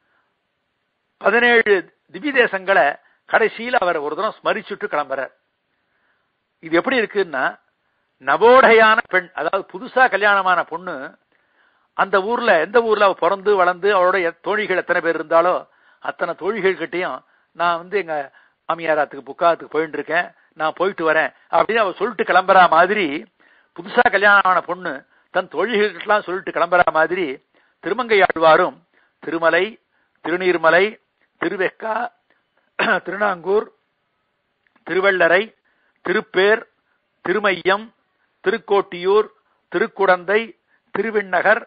A: பதினேழு திவ்ய தேசங்களை கடைசியில் அவர் ஒரு தரம் ஸ்மரிச்சுட்டு கிளம்புறார் இது எப்படி இருக்குன்னா நவோடையான பெண் அதாவது புதுசா கல்யாணமான பொண்ணு அந்த ஊர்ல எந்த ஊர்ல அவ பிறந்து வளர்ந்து அவளோட எத்- தோழிகள் எத்தனை பேர் இருந்தாலோ அத்தனை தோழிகள் கிட்டயும் நான் வந்து எங்க மாமியாராத்துக்கு புக்காத்துக்கு போயிட்டு இருக்கேன் நான் போயிட்டு வரேன் அப்படின்னு அவ சொல்லிட்டு கிளம்புறா மாதிரி புதுசா கல்யாணம் ஆன பொண்ணு தன் தோழிகளுக்கெல்லாம் சொல்லிட்டு கிளம்புறா மாதிரி திருமங்கை ஆழ்வாரும் திருமலை திருநீர்மலை திருவெக்கா திருநாங்கூர் திருவள்ளரை திருப்பேர் திருமையம் திருக்கோட்டியூர் திருக்குடந்தை திருவிண்ணகர்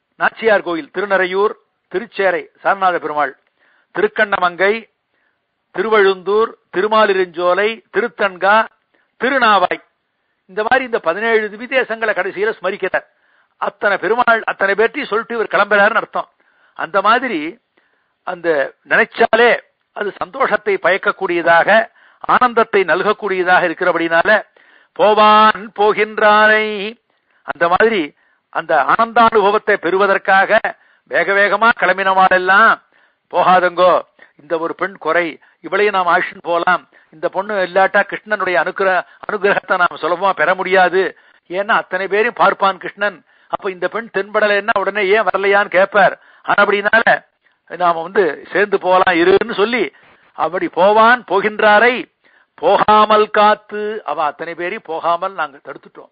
A: நாச்சியார் கோயில் திருநறையூர் திருச்சேரை சாரநாத பெருமாள் திருக்கண்ணமங்கை திருவழுந்தூர் திருமாலிருஞ்சோலை திருத்தன்கா திருநாவாய் இந்த மாதிரி இந்த பதினேழு திவிதேசங்களை கடைசியில ஸ்மரிக்கிறார் அத்தனை பெருமாள் அத்தனை பேர்த்தையும் சொல்லிட்டு இவர் கிளம்புறாருன்னு அர்த்தம் அந்த மாதிரி அந்த நினைச்சாலே அது சந்தோஷத்தை பயக்கக்கூடியதாக ஆனந்தத்தை நல்கக்கூடியதாக இருக்கிறபடினால போவான் போகின்றானை அந்த மாதிரி அந்த ஆனந்தானுபவத்தை பெறுவதற்காக வேக வேகமா கிளம்பினவாளெல்லாம் போகாதங்கோ இந்த ஒரு பெண் குறை இவளையும் நாம் ஆஷன் போலாம் இந்த பொண்ணு இல்லாட்டா கிருஷ்ணனுடைய அனுகிர அனுகிரகத்தை நாம் சுலபமா பெற முடியாது ஏன்னா அத்தனை பேரையும் பார்ப்பான் கிருஷ்ணன் அப்ப இந்த பெண் தென்படலைன்னா உடனே ஏன் வரலையான்னு கேட்பார் அப்படினால நாம வந்து சேர்ந்து போலாம் இருன்னு சொல்லி அப்படி போவான் போகின்றாரை போகாமல் காத்து அவ அத்தனை பேரையும் போகாமல் நாங்க தடுத்துட்டோம்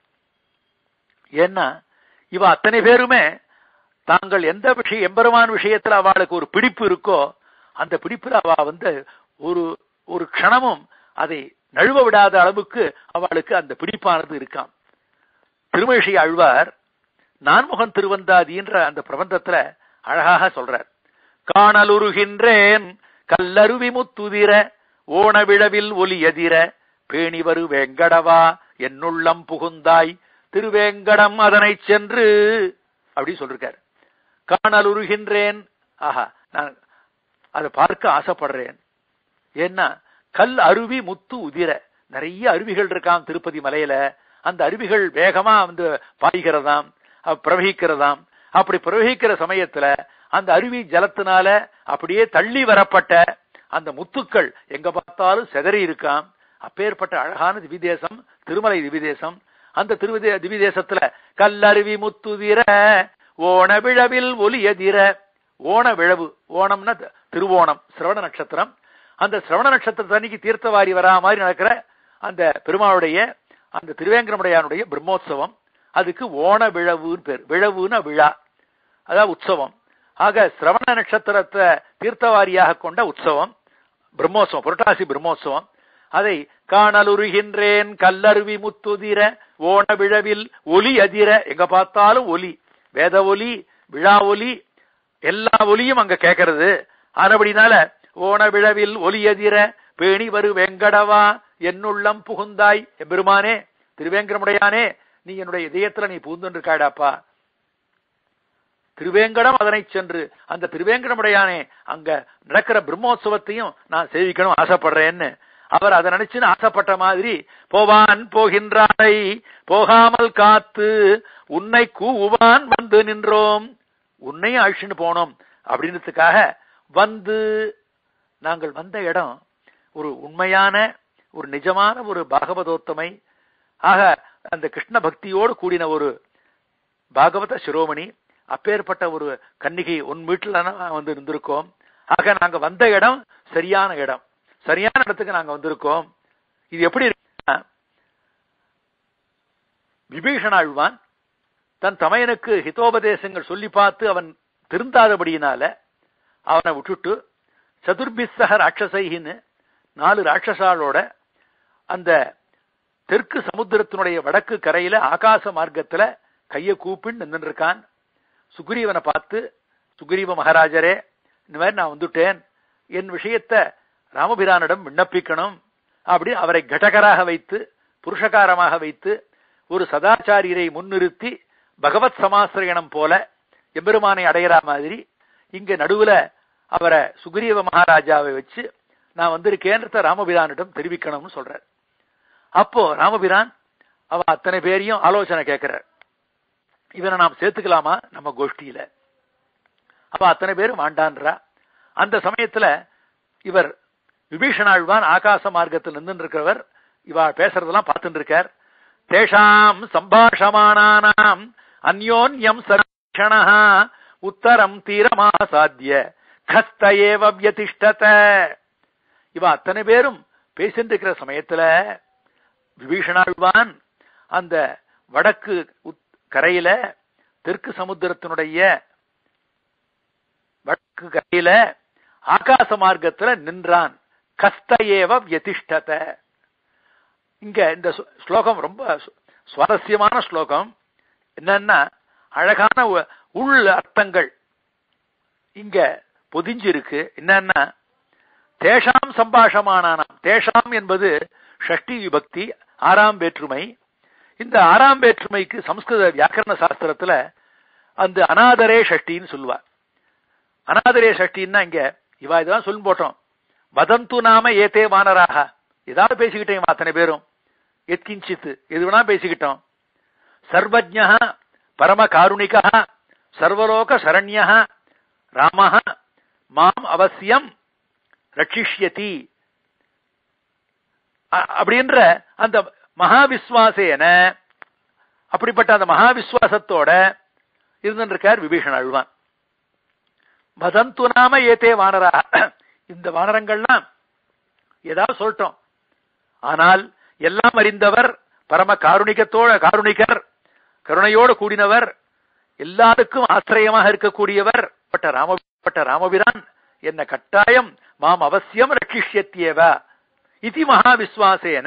A: ஏன்னா இவ அத்தனை பேருமே தாங்கள் எந்த விஷயம் எம்பெருமான் விஷயத்துல அவளுக்கு ஒரு பிடிப்பு இருக்கோ அந்த பிடிப்புல அவ வந்து ஒரு ஒரு க்ஷணமும் அதை நழுவ விடாத அளவுக்கு அவளுக்கு அந்த பிடிப்பானது இருக்காம் திருமழிசை அழ்வார் நான்முகன் திருவந்தாதின்ற அந்த பிரபந்தத்துல அழகாக சொல்றார் காணலுருகின்றேன் கல்லருவி முத்துதிர ஓணவிழவில் ஒலி எதிர பேணிவரு வேங்கடவா என்னுள்ளம் புகுந்தாய் திருவேங்கடம் அதனை சென்று அப்படி சொல்லிருக்காரு காணலுருகின்றேன் ஆஹா நான் அதை பார்க்க ஆசைப்படுறேன் ஏன்னா கல் அருவி முத்து உதிர நிறைய அருவிகள் இருக்காம் திருப்பதி மலையில அந்த அருவிகள் வேகமா வந்து பாய்கிறதாம் பிரவகிக்கிறதாம் அப்படி பிரவகிக்கிற சமயத்துல அந்த அருவி ஜலத்தினால அப்படியே தள்ளி வரப்பட்ட அந்த முத்துக்கள் எங்க பார்த்தாலும் செதறி இருக்காம் அப்பேற்பட்ட அழகான திவிதேசம் திருமலை திவிதேசம் அந்த திருவிதே திவிதேசத்துல கல்லருவி முத்துதிர ஓண விழவில் ஒலி எதிர ஓண விழவு ஓணம்னா திருவோணம் சிரவண நட்சத்திரம் அந்த சிரவண நட்சத்திரத்து அன்னைக்கு தீர்த்தவாரி வரா மாதிரி நடக்கிற அந்த பெருமாளுடைய அந்த திருவேங்கரமுடையானுடைய பிரம்மோத்சவம் அதுக்கு ஓண விழவுன்னு பேர் விழவுன்னு விழா அதாவது உற்சவம் ஆக சிரவண நட்சத்திரத்தை தீர்த்தவாரியாக கொண்ட உற்சவம் பிரம்மோத்சவம் புரட்டாசி பிரம்மோத்சவம் அதை காணலுருகின்றேன் கல்லருவி முத்துதிர ஓண விழவில் ஒலி அதிர எங்க பார்த்தாலும் ஒலி வேத ஒலி விழா ஒலி எல்லா ஒலியும் அங்க கேட்கறது ஆனபடினால ஓண விழவில் ஒலி எதிர பேணி வரு வெங்கடவா என்னுள்ளம் புகுந்தாய் எம்பெருமானே திருவேங்கரமுடையானே நீ என்னுடைய இதயத்துல நீ பூந்துருக்காடாப்பா திருவேங்கடம் அதனை சென்று அந்த திருவேங்கடமுடையானே அங்க நடக்கிற பிரம்மோத்சவத்தையும் நான் சேவிக்கணும் ஆசைப்படுறேன்னு அவர் அதை நினைச்சுன்னு ஆசைப்பட்ட மாதிரி போவான் போகின்றாரை போகாமல் காத்து உன்னை கூவான் வந்து நின்றோம் உன்னையும் அழிச்சுன்னு போனோம் அப்படின்றதுக்காக வந்து நாங்கள் வந்த இடம் ஒரு உண்மையான ஒரு நிஜமான ஒரு பாகவதோத்தமை ஆக அந்த கிருஷ்ண பக்தியோடு கூடின ஒரு பாகவத சிரோமணி அப்பேற்பட்ட ஒரு கன்னிகை உன் வீட்டுல வந்து இருந்திருக்கோம் ஆக நாங்க வந்த இடம் சரியான இடம் சரியான இடத்துக்கு நாங்க வந்திருக்கோம் இது எப்படி இருக்குன்னா விபீஷணாழ்வான் தன் தமையனுக்கு ஹிதோபதேசங்கள் சொல்லி பார்த்து அவன் திருந்தாதபடியினால அவனை விட்டுட்டு சதுர்பிஸ்ஸக ராட்சசைன்னு நாலு ராட்சசாலோட அந்த தெற்கு சமுத்திரத்தினுடைய வடக்கு கரையில ஆகாச மார்க்கத்துல கைய கூப்பின்னு நின்று இருக்கான் சுக்ரீவனை பார்த்து சுக்ரீவ மகாராஜரே இந்த மாதிரி நான் வந்துட்டேன் என் விஷயத்த ராமபிரானிடம் விண்ணப்பிக்கணும் அப்படி அவரை கடகராக வைத்து புருஷகாரமாக வைத்து ஒரு சதாச்சாரியரை முன்னிறுத்தி பகவத் சமாசிரயணம் போல எம்பெருமானை அடையிற மாதிரி இங்க நடுவுல அவரை சுக்ரீவ மகாராஜாவை வச்சு நான் வந்திருக்கேன்றத ராமபிரானிடம் தெரிவிக்கணும்னு சொல்றார் அப்போ ராமபிரான் அவ அத்தனை பேரையும் ஆலோசனை கேட்கிறார் இவனை நாம் சேர்த்துக்கலாமா நம்ம கோஷ்டியில அப்ப அத்தனை பேரும் வாண்டான்றா அந்த சமயத்துல இவர் விபீஷணாழ்வான் ஆகாச மார்க்கத்தில் நின்று இருக்கிறவர் இவா பேசுறதெல்லாம் பார்த்துட்டு இருக்கார் தேஷாம் சம்பாஷமானானாம் அந்யோன்யம் சரீஷண உத்தரம் தீரமாசாத்திய கஸ்த ஏவ வியதிஷ்டத இவ அத்தனை பேரும் பேசிட்டு இருக்கிற சமயத்துல விபீஷணாழ்வான் அந்த வடக்கு கரையில தெற்கு சமுத்திரத்தினுடைய வடக்கு கரையில ஆகாச மார்க்கத்துல நின்றான் கஸ்த ஏவ வியதிஷ்டத இங்க இந்த ஸ்லோகம் ரொம்ப சுவாரஸ்யமான ஸ்லோகம் என்னன்னா அழகான உள் அர்த்தங்கள் இங்க பொதிஞ்சு இருக்கு என்னன்னா தேஷாம் சம்பாஷமானானாம் தேஷாம் என்பது ஷஷ்டி விபக்தி ஆறாம் வேற்றுமை இந்த ஆறாம் வேற்றுமைக்கு சம்ஸ்கிருத வியாக்கரண சாஸ்திரத்துல அந்த அனாதரே ஷஷ்டின்னு சொல்லுவா அனாதரே ஷஷ்டின்னா இங்க இவா இதெல்லாம் சொல்லி போட்டோம் வதந்து நாம ஏதே வானராக ஏதாவது பேசிக்கிட்டேன் அத்தனை பேரும் எத்கிஞ்சித் எது வேணா பேசிக்கிட்டோம் சர்வஜா பரம காருணிகா சர்வலோக சரண்யா ராம மாம் அவசியம் ரட்சிஷ்யதி அ- அப்படின்ற அந்த மகாவிஸ்வாசேன அப்படிப்பட்ட அந்த மகாவிஸ்வாசத்தோட இருந்திருக்கார் விபீஷன் அழுவான் வதந்து நாம ஏதே வானரா இந்த வானரங்கள்லாம் ஏதாவது சொல்லட்டும் ஆனால் எல்லாம் அறிந்தவர் பரம காருணிகத்தோட காருணிகர் கருணையோடு கூடினவர் எல்லாருக்கும் ஆசிரியமாக இருக்கக்கூடியவர் பட்ட ராம பட்ட ராமபிரான் என்ன கட்டாயம் மாம் அவசியம் ரட்சிஷ்யத்தியவ இது மகாவிஸ்வாசேன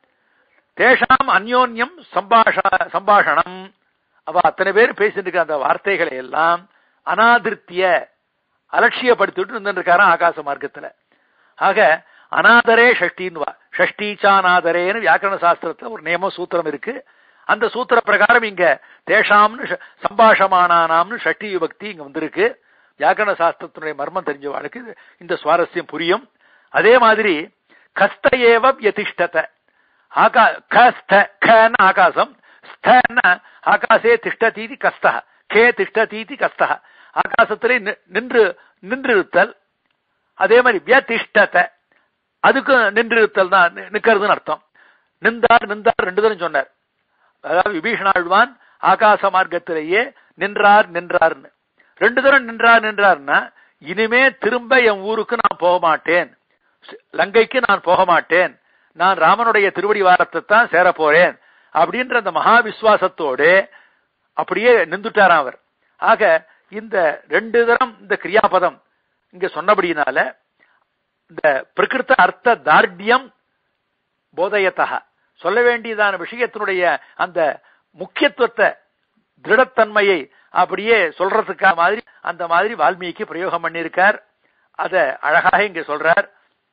A: தேஷாம் அந்யோன்யம் சம்பாஷ சம்பாஷணம் அவ அத்தனை பேர் பேசிட்டு இருக்க அந்த வார்த்தைகளை எல்லாம் அனாதிருத்திய அலட்சியப்படுத்திட்டு இருந்திருக்காராம் ஆகாச மார்க்கத்துல ஆக அநாதரே ஷஷ்டின்வா ஷஷ்டீச்சாநாதரேன்னு வியாக்கரண சாஸ்திரத்துல ஒரு நியம சூத்திரம் இருக்கு அந்த சூத்திர பிரகாரம் இங்க தேஷாம்னு ஷ- சம்பாஷமானானாம்னு ஷஷ்டி விபக்தி இங்க வந்திருக்கு வியாக்கரண சாஸ்திரத்தினுடைய மர்மம் தெரிஞ்சவாளுக்கு இது- இந்த சுவாரஸ்யம் புரியும் அதே மாதிரி கஸ்த ஏவ யதிஷ்டத ஆகா கஸ்த கன ஆகாசம் ஸ்தன ஆகாசே திஷ்டதீதி கஸ்தः கே திஷ்டதீதி கஸ்தः ஆகாசத்திலே நி- நின்று நின்றிருத்தல் அதே மாதிரி வியதிஷ்டத அதுக்கும் நின்றிருத்தல் தான் நி- நிக்கிறதுன்னு அர்த்தம் நின்றார் நின்றார் ரெண்டு தரம் சொன்னார் அதாவது விபீஷணாழ்வான் ஆகாச மார்க்கத்திலேயே நின்றார் நின்றார்னு ரெண்டு தரம் நின்றார் நின்றார்னா இனிமே திரும்ப என் ஊருக்கு நான் போக மாட்டேன் ஸ்- லங்கைக்கு நான் போக மாட்டேன் நான் ராமனுடைய திருவடி வாரத்தை தான் சேர போறேன் அப்படின்ற அந்த மகா விசுவாசத்தோடு அப்படியே நின்றுட்டாராம் அவர் ஆக இந்த ரெண்டு தரம் இந்த கிரியாபதம் இங்க சொன்னபடியினால இந்த பிரகிருத்த அர்த்த தார்டியம் போதயத்தக சொல்ல வேண்டியதான விஷயத்தினுடைய அந்த முக்கியத்துவத்தை திருடத்தன்மையை அப்படியே சொல்றதுக்காக மாதிரி அந்த மாதிரி வால்மீகி பிரயோகம் பண்ணியிருக்கார் அத அழகாக இங்க சொல்றார்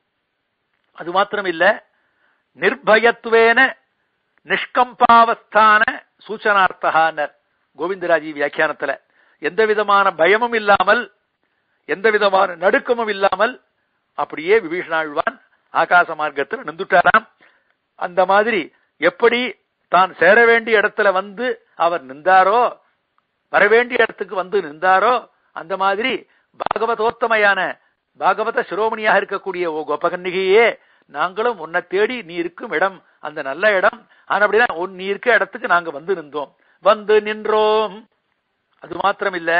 A: அது மாத்திரம் இல்ல நிர்பயத்துவேன நிஷ்கம்பாவஸ்தான சூச்சனார்த்தகானர் கோவிந்தராஜி வியாக்கியானத்துல எந்த விதமான பயமும் இல்லாமல் எந்த விதமான நடுக்கமும் இல்லாமல் அப்படியே விபீஷணாழ்வான் ஆகாச மார்க்கத்தில் நின்றுட்டாராம் அந்த மாதிரி எப்படி தான் சேர வேண்டிய இடத்துல வந்து அவர் நின்றாரோ வர வேண்டிய இடத்துக்கு வந்து நின்றாரோ அந்த மாதிரி பாகவதோத்தமையான பாகவத சிரோமணியாக இருக்கக்கூடிய ஓ கோபகன்னிகையே நாங்களும் உன்னை தேடி நீ இருக்கும் இடம் அந்த நல்ல இடம் ஆனா அப்படின்னா உன் நீ இருக்க இடத்துக்கு நாங்க வந்து நின்றோம் வந்து நின்றோம் அது மாத்திரம் இல்ல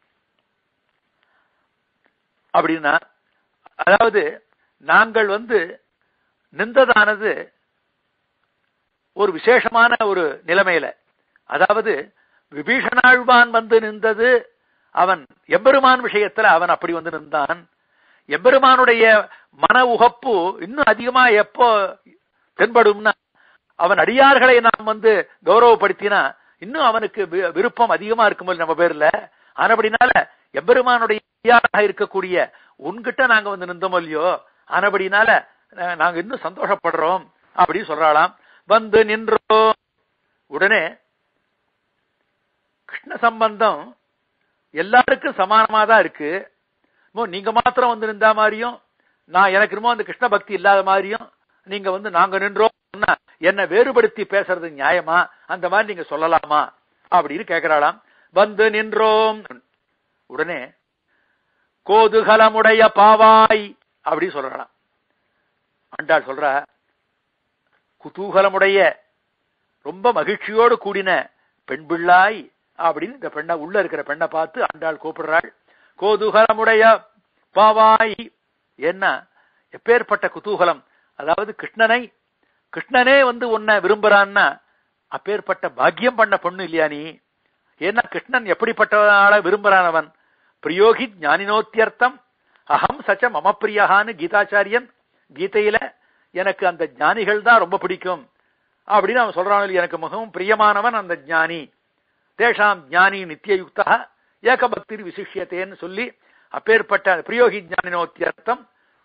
A: அப்படின்னா அதாவது நாங்கள் வந்து நின்றதானது ஒரு விசேஷமான ஒரு நிலைமையில அதாவது விபீஷணாழ்வான் வந்து நின்றது அவன் எம்பெருமான் விஷயத்துல அவன் அப்படி வந்து நின்றான் எம்பெருமானுடைய மன உகப்பு இன்னும் அதிகமா எப்போ தென்படும்னா அவன் அடியார்களை நாம் வந்து கௌரவப்படுத்தினா இன்னும் அவனுக்கு வி- விருப்பம் அதிகமா இருக்கும்போது நம்ம பேர்ல ஆனபடினால எம்பெருமானுடைய அடியாராக இருக்கக்கூடிய உன்கிட்ட நாங்க வந்து நின்றோம் இல்லையோ ஆனபடினால அஹ், நாங்க இன்னும் சந்தோஷப்படுறோம் அப்படி சொல்றாளாம் வந்து நின்றோம் உடனே கிருஷ்ண சம்பந்தம் எல்லாருக்கும் சமானமா தான் இருக்கு இன்னும் நீங்க மாத்திரம் வந்து நின்றா மாதிரியும் நான் எனக்கு என்னமோ அந்த கிருஷ்ண பக்தி இல்லாத மாதிரியும் நீங்க வந்து நாங்க நின்றோம் என்ன வேறுபடுத்தி பேசுறது நியாயமா அந்த மாதிரி நீங்க சொல்லலாமா அப்படின்னு கேக்குறாளாம் வந்து நின்றோம் உடனே கோதுகலமுடைய பாவாய் அப்படி சொல்றாளாம் ஆண்டாள் சொல்றா குதூகலமுடைய ரொம்ப மகிழ்ச்சியோடு கூடின பெண் பிள்ளாய் அப்படின்னு இந்த பெண்ணை உள்ள இருக்கிற பெண்ணை பார்த்து ஆண்டாள் கூப்பிடுறாள் கோதூகலமுடைய பாவாய் என்ன எப்பேற்பட்ட குதூகலம் அதாவது கிருஷ்ணனை கிருஷ்ணனே வந்து உன்னை விரும்புறான்னா அப்பேற்பட்ட பாக்கியம் பண்ண பொண்ணு இல்லையா நீ ஏன்னா கிருஷ்ணன் எப்படிப்பட்ட விரும்புறான் அவன் பிரியோகி ஞானினோத்தியர்த்தம் அகம் சச்ச மம பிரியகான்னு கீதாச்சாரியன் கீதையில எனக்கு அந்த ஞானிகள் தான் ரொம்ப பிடிக்கும் அப்படின்னு அவன் சொல்றான் இல்லையா, எனக்கு மிகவும் பிரியமானவன் அந்த ஞானி தேஷாம் ஞானி நித்தியயுக்தா ஏகபக்தி விசிஷ்யத்தேன்னு சொல்லி அப்பேற்பட்ட பிரியோகி ஞானினோத்தியர்த்தம்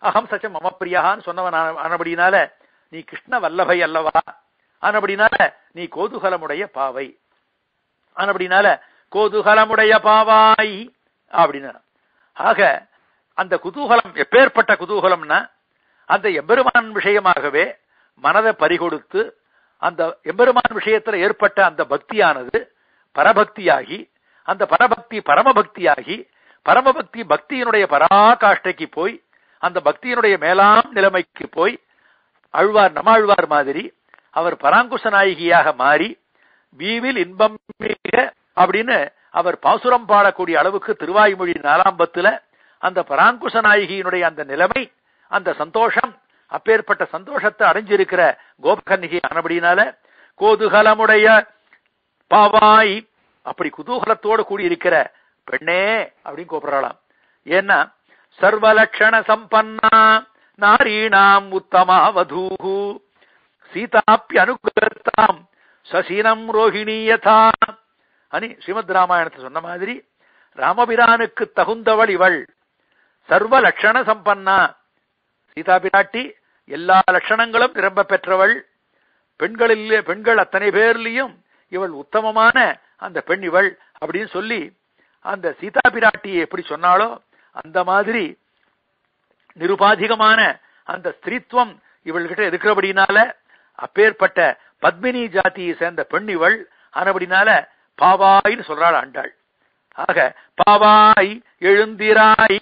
A: அகம் சச்ச மம பிரியான்னு சொன்னவன் ஆன- ஆனபடினால நீ கிருஷ்ண வல்லபை அல்லவா ஆனபடினால நீ கோதுகலமுடைய பாவை ஆனபடினால கோதுகலமுடைய பாவாய் அப்படின்னா ஆக அந்த குதூகலம் எப்பேற்பட்ட குதூகலம்னா அந்த எம்பெருமான் விஷயமாகவே மனதை பறிகொடுத்து அந்த எம்பெருமான் விஷயத்துல ஏற்பட்ட அந்த பக்தியானது பரபக்தியாகி அந்த பரபக்தி பரமபக்தியாகி பரமபக்தி பக்தியினுடைய பராகாஷ்டைக்கு போய் அந்த பக்தியினுடைய மேலாம் நிலைமைக்கு போய் அழ்வார் நம்மாழ்வார் மாதிரி அவர் பராங்குச நாயகியாக மாறி வீவில் இன்பம் மிக அப்படின்னு அவர் பாசுரம் பாடக்கூடிய அளவுக்கு திருவாய்மொழி நாலாம்பத்துல அந்த பராங்குச நாயகியினுடைய அந்த நிலைமை அந்த சந்தோஷம் அப்பேற்பட்ட சந்தோஷத்தை அடைஞ்சிருக்கிற கோபகன்னிகை ஆனபடினால கோதுகலமுடைய பாவாய் அப்படி குதூகலத்தோடு கூடி இருக்கிற பெண்ணே அப்படின்னு கூப்பிடலாம் ஏன்னா சர்வலட்சண சம்பன்னா நாரீணாம் உத்தமா வதூஹு சீதாப்பி அனுகிரத்தாம் சசீனம் ரோஹிணி யதா அனி ஸ்ரீமத் ராமாயணத்தை சொன்ன மாதிரி ராமபிரானுக்கு தகுந்தவள் இவள் சர்வ லட்சண சம்பன்னா சீதா பிராட்டி எல்லா லட்சணங்களும் நிரம்ப பெற்றவள் பெண்களில் பெண்கள் அத்தனை பேர்லயும் இவள் உத்தமமான அந்த பெண் இவள் அப்படின்னு சொல்லி அந்த சீதா பிராட்டியை எப்படி சொன்னாலோ அந்த மாதிரி நிருபாதிகமான அந்த ஸ்திரீத்துவம் இவள்கிட்ட இருக்கிறபடினால அப்பேற்பட்ட பத்மினி ஜாதியை சேர்ந்த பெண் இவள் ஆனபடினால பாவாய்னு சொல்றாள் ஆண்டாள் ஆக பாவாய் எழுந்திராய்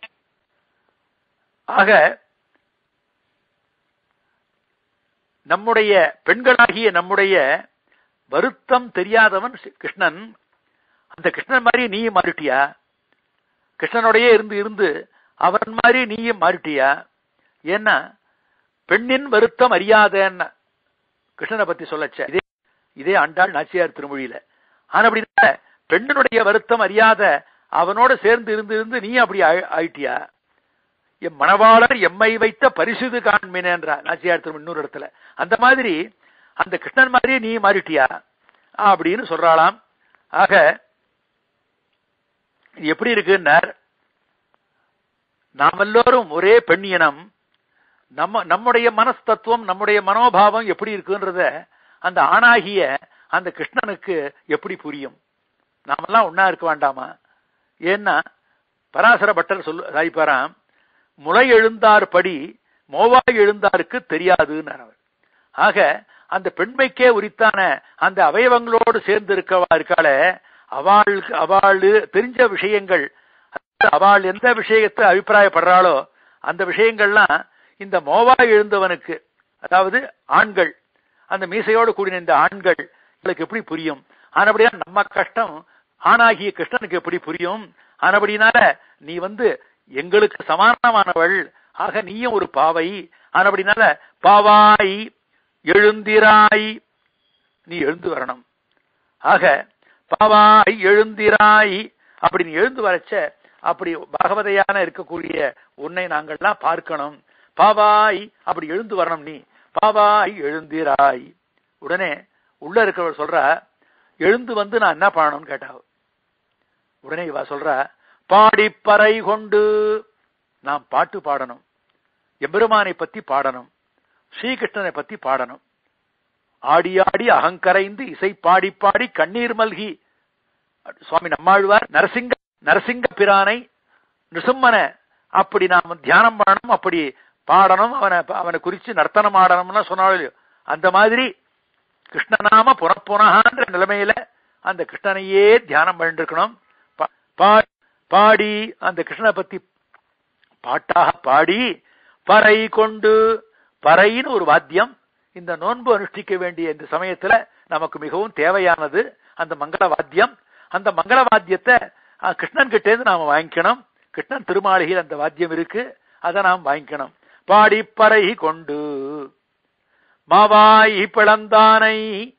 A: ஆக நம்முடைய பெண்களாகிய நம்முடைய வருத்தம் தெரியாதவன் சி- கிருஷ்ணன் அந்த கிருஷ்ணன் மாதிரி நீயும் மாறிட்டியா கிருஷ்ணனோடயே இருந்து இருந்து அவன் மாதிரி நீயும் மாறிட்டியா ஏன்னா பெண்ணின் வருத்தம் அறியாதேன்னா கிருஷ்ணனை பத்தி சொல்லச்ச இதே இதே ஆண்டாள் நாச்சியார் திருமொழியில ஆனா அப்படின்னா பெண்ணினுடைய வருத்தம் அறியாத அவனோட சேர்ந்து இருந்து இருந்து நீ அப்படி ஆயி- ஆயிட்டியா எம் மணவாளர் எம்மை வைத்த பரிசுது காண்மினேன்றா நாச்சியார் திரும்ப இன்னொரு இடத்துல அந்த மாதிரி அந்த கிருஷ்ணன் மாதிரியே நீ மாறிட்டியா அப்படின்னு சொல்றாளாம் ஆக இது எப்படி இருக்குன்னார் நாம் எல்லோரும் ஒரே பெண் இனம் நம்ம நம்முடைய மனஸ்தத்துவம் நம்முடைய மனோபாவம் எப்படி இருக்குன்றத அந்த ஆணாகிய அந்த கிருஷ்ணனுக்கு எப்படி புரியும் நாமெல்லாம் ஒன்னா இருக்க வேண்டாமா ஏன்னா பராசர பட்டர் சொல்லு சாய்ப்பாராம் முளை எழுந்தார் படி மோவாய் எழுந்தாருக்கு தெரியாதுன்னு அவர் ஆக அந்த பெண்மைக்கே உரித்தான அந்த அவயவங்களோடு சேர்ந்து இருக்கவா இருக்காளே அவளுக்கு அவள் தெரிஞ்ச விஷயங்கள் அவள் எந்த விஷயத்தை அபிப்பிராயப்படுறாளோ அந்த விஷயங்கள்லாம் இந்த மோவாய் எழுந்தவனுக்கு அதாவது ஆண்கள் அந்த மீசையோடு கூடின இந்த ஆண்கள் இவளுக்கு எப்படி புரியும் ஆனபடியா நம்ம கஷ்டம் ஆணாகிய கிருஷ்ணனுக்கு எப்படி புரியும் ஆனபடினால நீ வந்து எங்களுக்கு சமானமானவள் ஆக நீயும் ஒரு பாவை ஆனபடினால பாவாய் எழுந்திராய் நீ எழுந்து வரணும் ஆக பாவாய் எழுந்திராய் அப்படி நீ எழுந்து வரச்ச அப்படி பாகவதையான இருக்கக்கூடிய உன்னை நாங்கள்லாம் பார்க்கணும் பாவாய் அப்படி எழுந்து வரணும் நீ பாவாய் எழுந்திராய் உடனே உள்ள இருக்கிறவர் சொல்றா எழுந்து வந்து நான் என்ன பண்ணணும்னு கேட்டா உடனே இவ சொல்றா பாடிப்பறை கொண்டு நாம் பாட்டு பாடணும் எம்பெருமானை பத்தி பாடணும் ஸ்ரீகிருஷ்ணனை பத்தி பாடணும் ஆடி ஆடி அகங்கரைந்து இசை பாடி பாடி கண்ணீர் மல்கி சுவாமி நம்மாழ்வார் நரசிங்க நரசிங்க பிரானை நிருசிம்மனை அப்படி நாம தியானம் பண்ணணும் அப்படி பாடணும் அவனை அவனை குறிச்சு நர்த்தனம் ஆடணும்னா சொன்னாலும் அந்த மாதிரி கிருஷ்ணநாம புனப்புனகான்ற நிலைமையில அந்த கிருஷ்ணனையே தியானம் பண்ணிட்டு இருக்கணும் பா- பா- பாடி அந்த கிருஷ்ணனை பத்தி பாட்டாக பாடி பறை கொண்டு பறைன்னு ஒரு வாத்தியம் இந்த நோன்பு அனுஷ்டிக்க வேண்டிய இந்த சமயத்துல நமக்கு மிகவும் தேவையானது அந்த மங்கள வாத்தியம் அந்த மங்கள வாத்தியத்தை அஹ், கிருஷ்ணன் கிட்ட இருந்து நாம வாங்கிக்கணும் கிருஷ்ணன் திருமாளிகையில் அந்த வாத்தியம் இருக்கு அதை நாம் வாங்கிக்கணும் பாடி பறை கொண்டு மாவாய் பிளந்தானை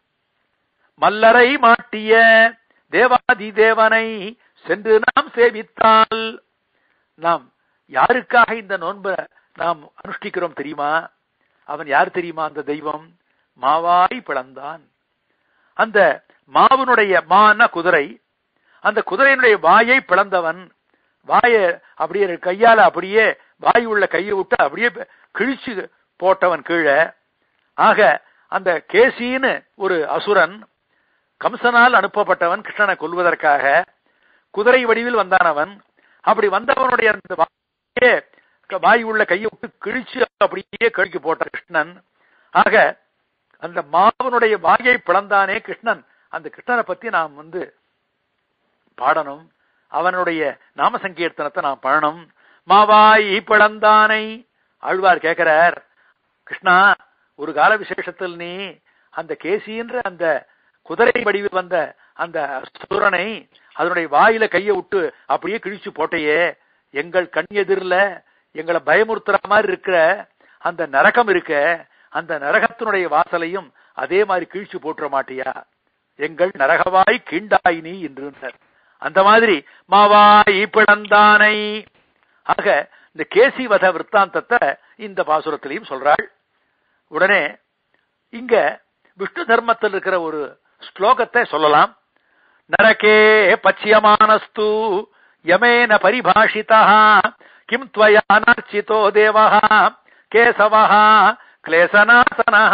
A: மல்லரை மாட்டிய தேவாதி தேவனை சென்று நாம் சேவித்தால் நாம் யாருக்காக இந்த நோன்பை நாம் அனுஷ்டிக்கிறோம் தெரியுமா அவன் யார் தெரியுமா அந்த தெய்வம் மாவாய் பிளந்தான் அந்த மாவனுடைய மான குதிரை அந்த குதிரையினுடைய வாயை பிளந்தவன் வாயை அப்படியே கையால அப்படியே வாய் உள்ள கையை விட்டு அப்படியே கிழிச்சு போட்டவன் கீழே ஆக அந்த கேசின்னு ஒரு அசுரன் கம்சனால் அனுப்பப்பட்டவன் கிருஷ்ணனை கொல்வதற்காக குதிரை வடிவில் வந்தானவன் அப்படி வந்தவனுடைய அந்த வாயே வாய் உள்ள கையை விட்டு கிழிச்சு அப்படியே கழிக்கு போட்ட கிருஷ்ணன் ஆக அந்த மாவனுடைய வாயை பிளந்தானே கிருஷ்ணன் அந்த கிருஷ்ணனை பத்தி நாம் வந்து பாடணும் அவனுடைய நாம சங்கீர்த்தனத்தை நாம் பண்ணணும் மாவாய் பிளந்தானை ஆழ்வார் கேட்கிறார் கிருஷ்ணா ஒரு கால விசேஷத்தில் நீ அந்த கேசின்ற அந்த குதிரை வடிவில் வந்த அந்த சுரனை அதனுடைய வாயில கைய விட்டு அப்படியே கிழிச்சு போட்டையே எங்கள் கண் எதிரில எங்களை பயமுறுத்துற மாதிரி இருக்கிற அந்த நரகம் இருக்க அந்த நரகத்தினுடைய வாசலையும் அதே மாதிரி கிழிச்சு போட்டுற மாட்டியா எங்கள் நரகவாய் கீண்டாய் நீ என்று அந்த மாதிரி மாவாய் பிளந்தானை ஆக இந்த கேசி வத விற்த்தாந்தத்தை இந்த பாசுரத்திலையும் சொல்றாள் உடனே இங்க விஷ்ணு தர்மத்தில் இருக்கிற ஒரு ஸ்லோகத்தை சொல்லலாம் நரகே பச்சியமானஸ்து யமேன பரிபாஷிதா கிம் துவயா நர்ச்சிதோ தேவः கேசவः கிளேசநாசனः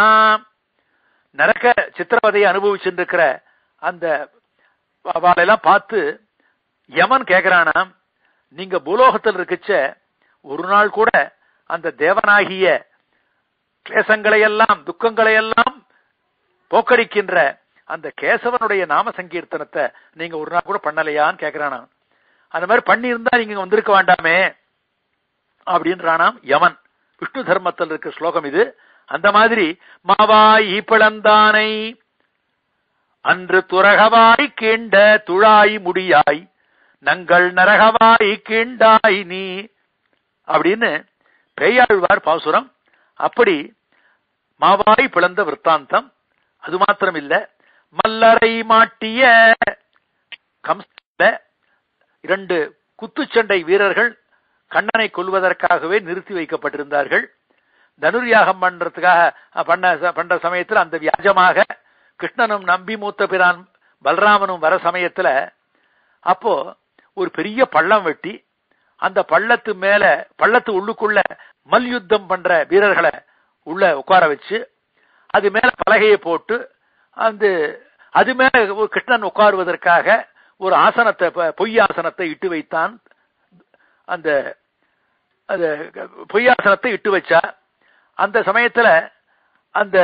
A: நரக சித்திரவதையை அனுபவிச்சுருக்கிற அந்த அவளெல்லாம் பார்த்து யமன் கேக்குறானாம் நீங்க பூலோகத்தில் இருக்கச்ச ஒரு நாள் கூட அந்த தேவனாகிய கிளேசங்களை எல்லாம் துக்கங்களை எல்லாம் போக்கடிக்கின்ற அந்த கேசவனுடைய நாம சங்கீர்த்தனத்தை நீங்க ஒரு நாள் கூட பண்ணலையான்னு கேக்குறானாம் அந்த மாதிரி பண்ணி இருந்தா நீங்க வந்திருக்க வேண்டாமே அப்படின்றானாம் யமன் விஷ்ணு தர்மத்தில் இருக்க ஸ்லோகம் இது அந்த மாதிரி மாவாய் பிளந்தானை அன்று துரகவாய் கீண்ட துழாய் முடியாய் நங்கள் நரகவாய் கீண்டாய் நீ அப்படின்னு பேயாழ்வார் பாசுரம் அப்படி மாவாய் பிளந்த விற்த்தாந்தம் அது மாத்திரம் இல்ல மல்லரை மாட்டிய கம்ச இரண்டு குத்துச்சண்டை வீரர்கள் கண்ணனை கொல்வதற்காகவே நிறுத்தி வைக்கப்பட்டிருந்தார்கள் தனுர்யாகம் பண்றதுக்காக பண்ண பண்ற சமயத்தில் அந்த வியாஜமாக கிருஷ்ணனும் நம்பி மூத்த பிரான் பலராமனும் வர சமயத்துல அப்போ ஒரு பெரிய பள்ளம் வெட்டி அந்த பள்ளத்து மேல பள்ளத்து உள்ளுக்குள்ள மல்யுத்தம் பண்ற வீரர்களை உள்ள உட்கார வச்சு அது மேல பலகையை போட்டு அந்த அது மேல ஒரு கிருஷ்ணன் உட்காருவதற்காக ஒரு ஆசனத்தை பொய் ஆசனத்தை இட்டு வைத்தான் அந்த அந்த பொய்யாசனத்தை இட்டு வச்சா அந்த சமயத்துல அந்த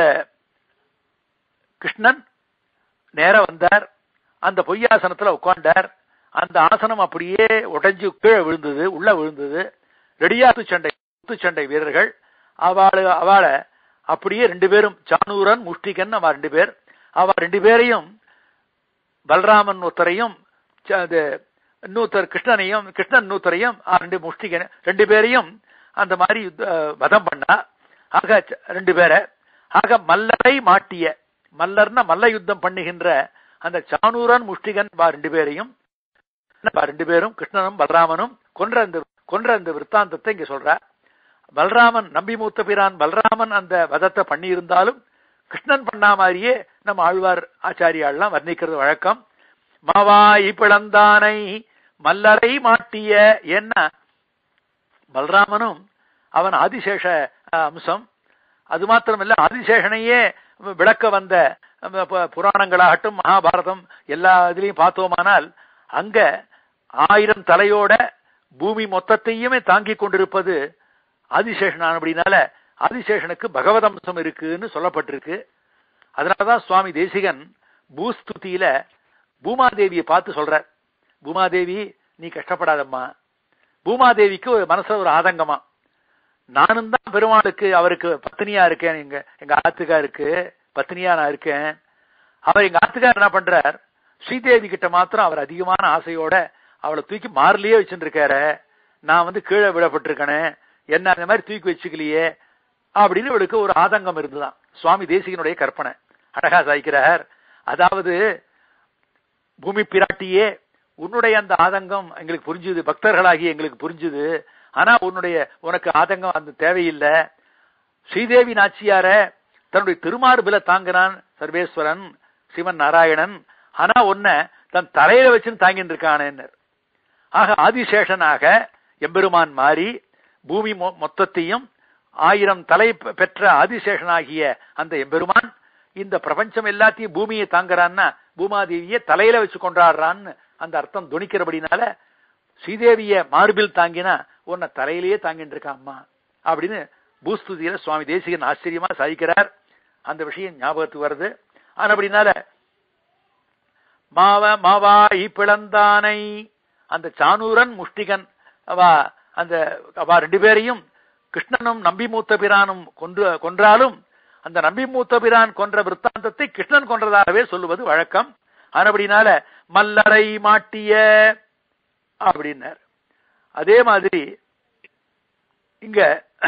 A: கிருஷ்ணன் நேர வந்தார் அந்த பொய்யாசனத்துல உட்கார்ந்தார் அந்த ஆசனம் அப்படியே உடைஞ்சு கீழே விழுந்தது உள்ள விழுந்தது ரெடியாத்து சண்டை சண்டை வீரர்கள் அவளை அவளை அப்படியே ரெண்டு பேரும் சானூரன் முஷ்டிகன் அவ ரெண்டு பேர் அவ ரெண்டு பேரையும் பலராமன் ஒருத்தரையும் இன்னொருத்தர் கிருஷ்ணனையும் கிருஷ்ணன் இன்னொருத்தரையும் ரெண்டு முஷ்டிகன் ரெண்டு பேரையும் அந்த மாதிரி வதம் பண்ணா ஆக ரெண்டு பேரை ஆக மல்லரை மாட்டிய மல்லர்னா மல்ல யுத்தம் பண்ணுகின்ற அந்த சானூரன் முஷ்டிகன் ரெண்டு பேரையும் ரெண்டு பேரும் கிருஷ்ணனும் பலராமனும் கொன்ற அந்த கொன்ற அந்த விற்த்தாந்தத்தை இங்க சொல்ற பலராமன் நம்பி மூத்த பிரான் பலராமன் அந்த வதத்தை பண்ணி இருந்தாலும் கிருஷ்ணன் பண்ணா மாதிரியே நம்ம ஆழ்வார் ஆச்சாரியாள்லாம் வர்ணிக்கிறது வழக்கம் மாவாய் பிளந்தானை மல்லரை மாட்டிய என்ன பலராமனும் அவன் ஆதிசேஷ அம்சம் அது மாத்திரமல்ல ஆதிசேஷனையே விளக்க வந்த புராணங்களாகட்டும் மகாபாரதம் எல்லா இதுலயும் பார்த்தோமானால் அங்க ஆயிரம் தலையோட பூமி மொத்தத்தையுமே தாங்கி கொண்டிருப்பது ஆதிசேஷன் அப்படின்னால ஆதிசேஷனுக்கு பகவதம்சம் இருக்குன்னு சொல்லப்பட்டிருக்கு அதனாலதான் சுவாமி தேசிகன் பூஸ்துதியில பூமாதேவியை பார்த்து சொல்றார் பூமாதேவி நீ கஷ்டப்படாதம்மா பூமாதேவிக்கு ஒரு மனசுல ஒரு ஆதங்கமா நானும் தான் பெருமாளுக்கு அவருக்கு பத்தினியா இருக்கேன் எங்க எங்க ஆத்துக்காருக்கு பத்தினியா நான் இருக்கேன் அவர் எங்க ஆத்துக்கார் என்ன பண்றார் ஸ்ரீதேவி கிட்ட மாத்திரம் அவர் அதிகமான ஆசையோட அவளை தூக்கி மார்லயே வச்சுட்டு இருக்காரு நான் வந்து கீழே விடப்பட்டிருக்கேனே என்ன அந்த மாதிரி தூக்கி வச்சுக்கலையே அப்படின்னு இவளுக்கு ஒரு ஆதங்கம் இருந்துதான் சுவாமி தேசிகனுடைய கற்பனை அழகா சாய்க்கிறார் அதாவது பூமி பிராட்டியே உன்னுடைய அந்த ஆதங்கம் எங்களுக்கு புரிஞ்சுது பக்தர்களாகி எங்களுக்கு புரிஞ்சுது ஆனா உன்னுடைய உனக்கு ஆதங்கம் அந்த தேவையில்லை ஸ்ரீதேவி நாச்சியார தன்னுடைய திருமார்பில தாங்கினான் சர்வேஸ்வரன் சிவன் நாராயணன் ஆனா உன்ன தன் தலையில வச்சுன்னு தாங்கிட்டு இருக்கானேன்னு ஆக ஆதிசேஷனாக எம்பெருமான் மாறி பூமி மொ- மொத்தத்தையும் ஆயிரம் தலை பெ- பெற்ற ஆதிசேஷனாகிய அந்த எம்பெருமான் இந்த பிரபஞ்சம் எல்லாத்தையும் பூமியை தாங்குறான்னா பூமாதேவியை தலையில வச்சு கொண்டாடுறான்னு அந்த அர்த்தம் துணிக்கிறபடினால ஸ்ரீதேவிய மார்பில் தாங்கினா உன்னை தலையிலேயே தாங்கிட்டு இருக்கா அம்மா அப்படின்னு பூஸ்துதியில சுவாமி தேசிகன் ஆச்சரியமா சாதிக்கிறார் அந்த விஷயம் ஞாபகத்துக்கு வருது ஆனபடினால மாவ மாவாய் பிளந்தானை அந்த சானூரன் முஷ்டிகன் அவா அந்த அவா ரெண்டு பேரையும் கிருஷ்ணனும் நம்பி மூத்த பிரானும் கொன்று கொன்றாலும் அந்த நம்பி மூத்த பிரான் கொன்ற விற்த்தாந்தத்தை கிருஷ்ணன் கொன்றதாகவே சொல்லுவது வழக்கம் ஆனபடினால மல்லரை மாட்டிய அப்படின்னார் அதே மாதிரி இங்க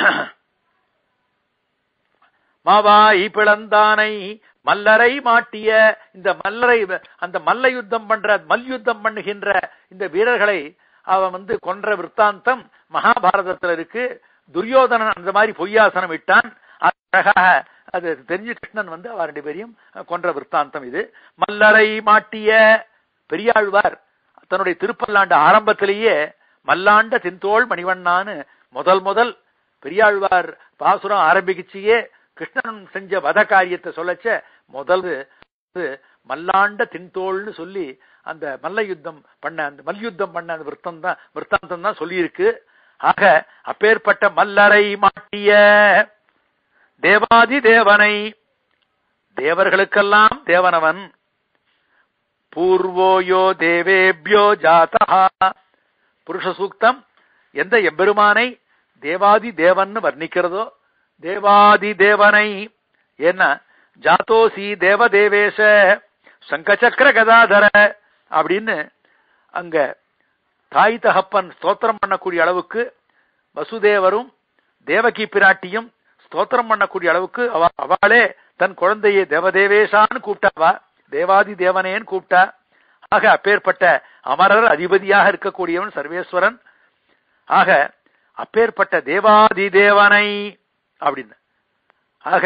A: மாவாய் பிளந்தானை மல்லரை மாட்டிய இந்த மல்லரை அந்த மல்ல யுத்தம் பண்ற மல்யுத்தம் பண்ணுகின்ற இந்த வீரர்களை அவன் வந்து கொன்ற விற்த்தாந்தம் மகாபாரதத்துல இருக்கு துரியோதனன் அந்த மாதிரி பொய்யாசனம் இட்டான் அது அழகாக அது தெரிஞ்சு கிருஷ்ணன் வந்து அவ ரெண்டு பேரையும் கொன்ற விற்த்தாந்தம் இது மல்லரை மாட்டிய பெரியாழ்வார் தன்னுடைய திருப்பல்லாண்டு ஆரம்பத்திலேயே மல்லாண்ட தின்தோள் மணிவண்ணான்னு முதல் முதல் பெரியாழ்வார் பாசுரம் ஆரம்பிக்கிச்சியே கிருஷ்ணன் செஞ்ச வத காரியத்தை சொல்லச்ச முதல் மல்லாண்ட தின்தோள்னு சொல்லி அந்த மல்ல யுத்தம் பண்ண அந்த மல்யுத்தம் பண்ண அந்த விற்த்தம் தான் விற்த்தாந்தம் தான் சொல்லியிருக்கு ஆக அப்பேற்பட்ட மல்லரை மாட்டிய தேவாதி தேவனை தேவர்களுக்கெல்லாம் தேவனவன் பூர்வோயோ தேவேபியோ ஜாதா புருஷ சூக்தம் எந்த எம்பெருமானை தேவாதி தேவன் வர்ணிக்கிறதோ தேவாதி தேவனை என்ன ஜாத்தோசி தேவதேவேஷ சங்கச்சக்கர கதாதர அப்படின்னு அங்க தாய் தகப்பன் ஸ்தோத்திரம் பண்ணக்கூடிய அளவுக்கு வசுதேவரும் தேவகி பிராட்டியும் ஸ்தோத்திரம் பண்ணக்கூடிய அளவுக்கு அவ அவளே தன் குழந்தையை தேவதேவேஷான்னு கூப்பிட்டாவா தேவாதி தேவனேன்னு கூப்பிட்டா ஆக அப்பேற்பட்ட அமரர் அதிபதியாக இருக்கக்கூடியவன் சர்வேஸ்வரன் ஆக அப்பேற்பட்ட தேவாதி தேவனை அப்படின்னு ஆக